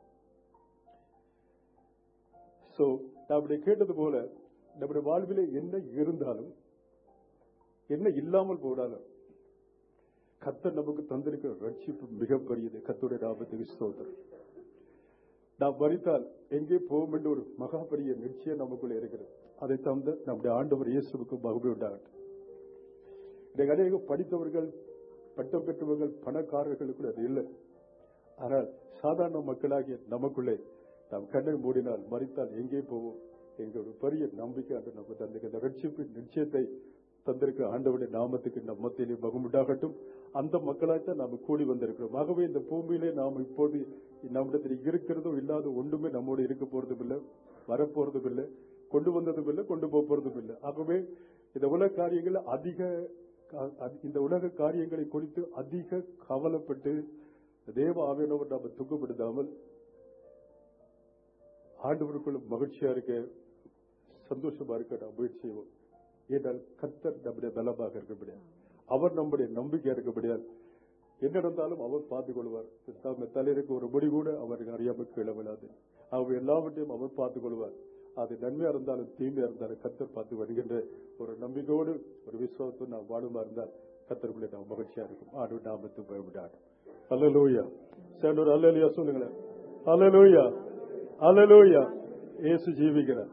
சோ நான் அப்படி கேட்டது போல நம்முடைய வாழ்விலே என்ன இருந்தாலும் என்ன இல்லாமல் போனாலும் கத்தர் நமக்கு தந்திருக்கிற ரட்சிப்பு மிகப்பெரியது கத்தோடைய நாமத்துக்கு ஸ்தோத்திரம் நாம் மறித்தால் எங்கே போவோம் என்று ஒரு மகா பெரிய நிச்சயம் நமக்குள்ள இருக்கிறது அதை தந்த நம்முடைய ஆண்டவர் இயேசுவுக்கு மகிமை உண்டாகட்டும் இன்றைக்கு அநேக படித்தவர்கள் பட்டம் பெற்றவர்கள் பணக்காரர்களுக்கு அது இல்லை ஆனால் சாதாரண மக்களாகிய நமக்குள்ளே நாம் கண்ணை மூடினால் மறித்தால் எங்கே போவோம் எங்க ஒரு பெரிய நம்பிக்கை என்று நமக்கு தந்திருக்க இந்த ரட்சிப்பின் நிச்சயத்தை தந்திருக்க ஆண்டவருடைய நாமத்துக்கு நம் மத்தியிலே மகுமுண்டாகட்டும் அந்த மக்களாய்த்தான் நாம் கூடி வந்திருக்கிறோம் ஆகவே இந்த பூமியிலே நாம் இப்போது நம்மிடத்தில் இருக்கிறதும் இல்லாத ஒன்றுமே நம்மோடு இருக்க போறதும் இல்லை வரப்போறதும் இல்லை கொண்டு வந்ததும் இல்லை கொண்டு போக போறதும் இல்லை ஆகவே இந்த உலக காரியங்கள் அதிக அ- இந்த உலக காரியங்களை குறித்து அதிக கவலைப்பட்டு தேவ ஆவியானவர் நாம துக்கப்படுத்தாமல் ஆண்டவருக்குள்ள மகிழ்ச்சியா இருக்க சந்தோஷமா இருக்க நாம் முயற்சி செய்வோம் ஏனால் கர்த்தர் நம்முடைய பலமாக இருக்கபடியா அவர் நம்முடைய நம்பிக்கையா இருக்கபடியால் என்ன நடந்தாலும் அவர் பார்த்துக் கொள்வார் நம்ம தலைவருக்கு ஒரு முடி கூட அவருக்கு அறியாமல் கீழே விழாது அவர் எல்லாவற்றையும் அவர் பார்த்துக் கொள்வார் அது நன்மையா இருந்தாலும் தீமையா இருந்தாலும் கத்தர் பார்த்து வருகின்ற ஒரு நம்பிக்கையோடு ஒரு விசுவாசத்தோடு நாம் வாழுமா இருந்தால் கத்தருக்குள்ளே நாம் மகிழ்ச்சியா இருக்கும் ஆடு நாமத்து பயப்படாடும் அல்லலூயா சார் ஒரு அல்லலியா சொல்லுங்களேன் அல்லலூயா அல்லலூயா இயேசு ஜீவிக்கிறார்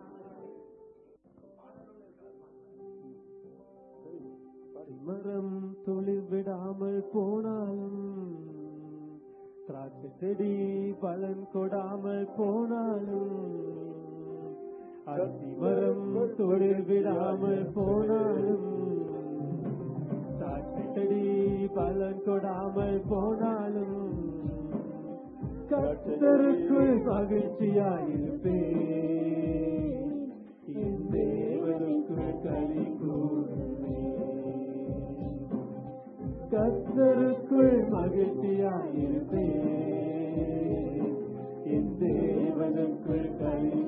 மரம் துளிர் விடாமல் போனாலும் திராட்சை செடி பலன் கொடாமல் போனாலும் அத்தி மரம் துளிர் விடாமல் போனாலும் திராட்சை செடி பலன் கொடாமல் போனாலும் கர்த்தருக்குள் மகிழ்ச்சியாயிருப்பேன் என் தேவனுக்குள் களி கர்த்தருக்குள் மகிழ்ச்சியாயிருப்பேன் என் தேவனுக்குள் களி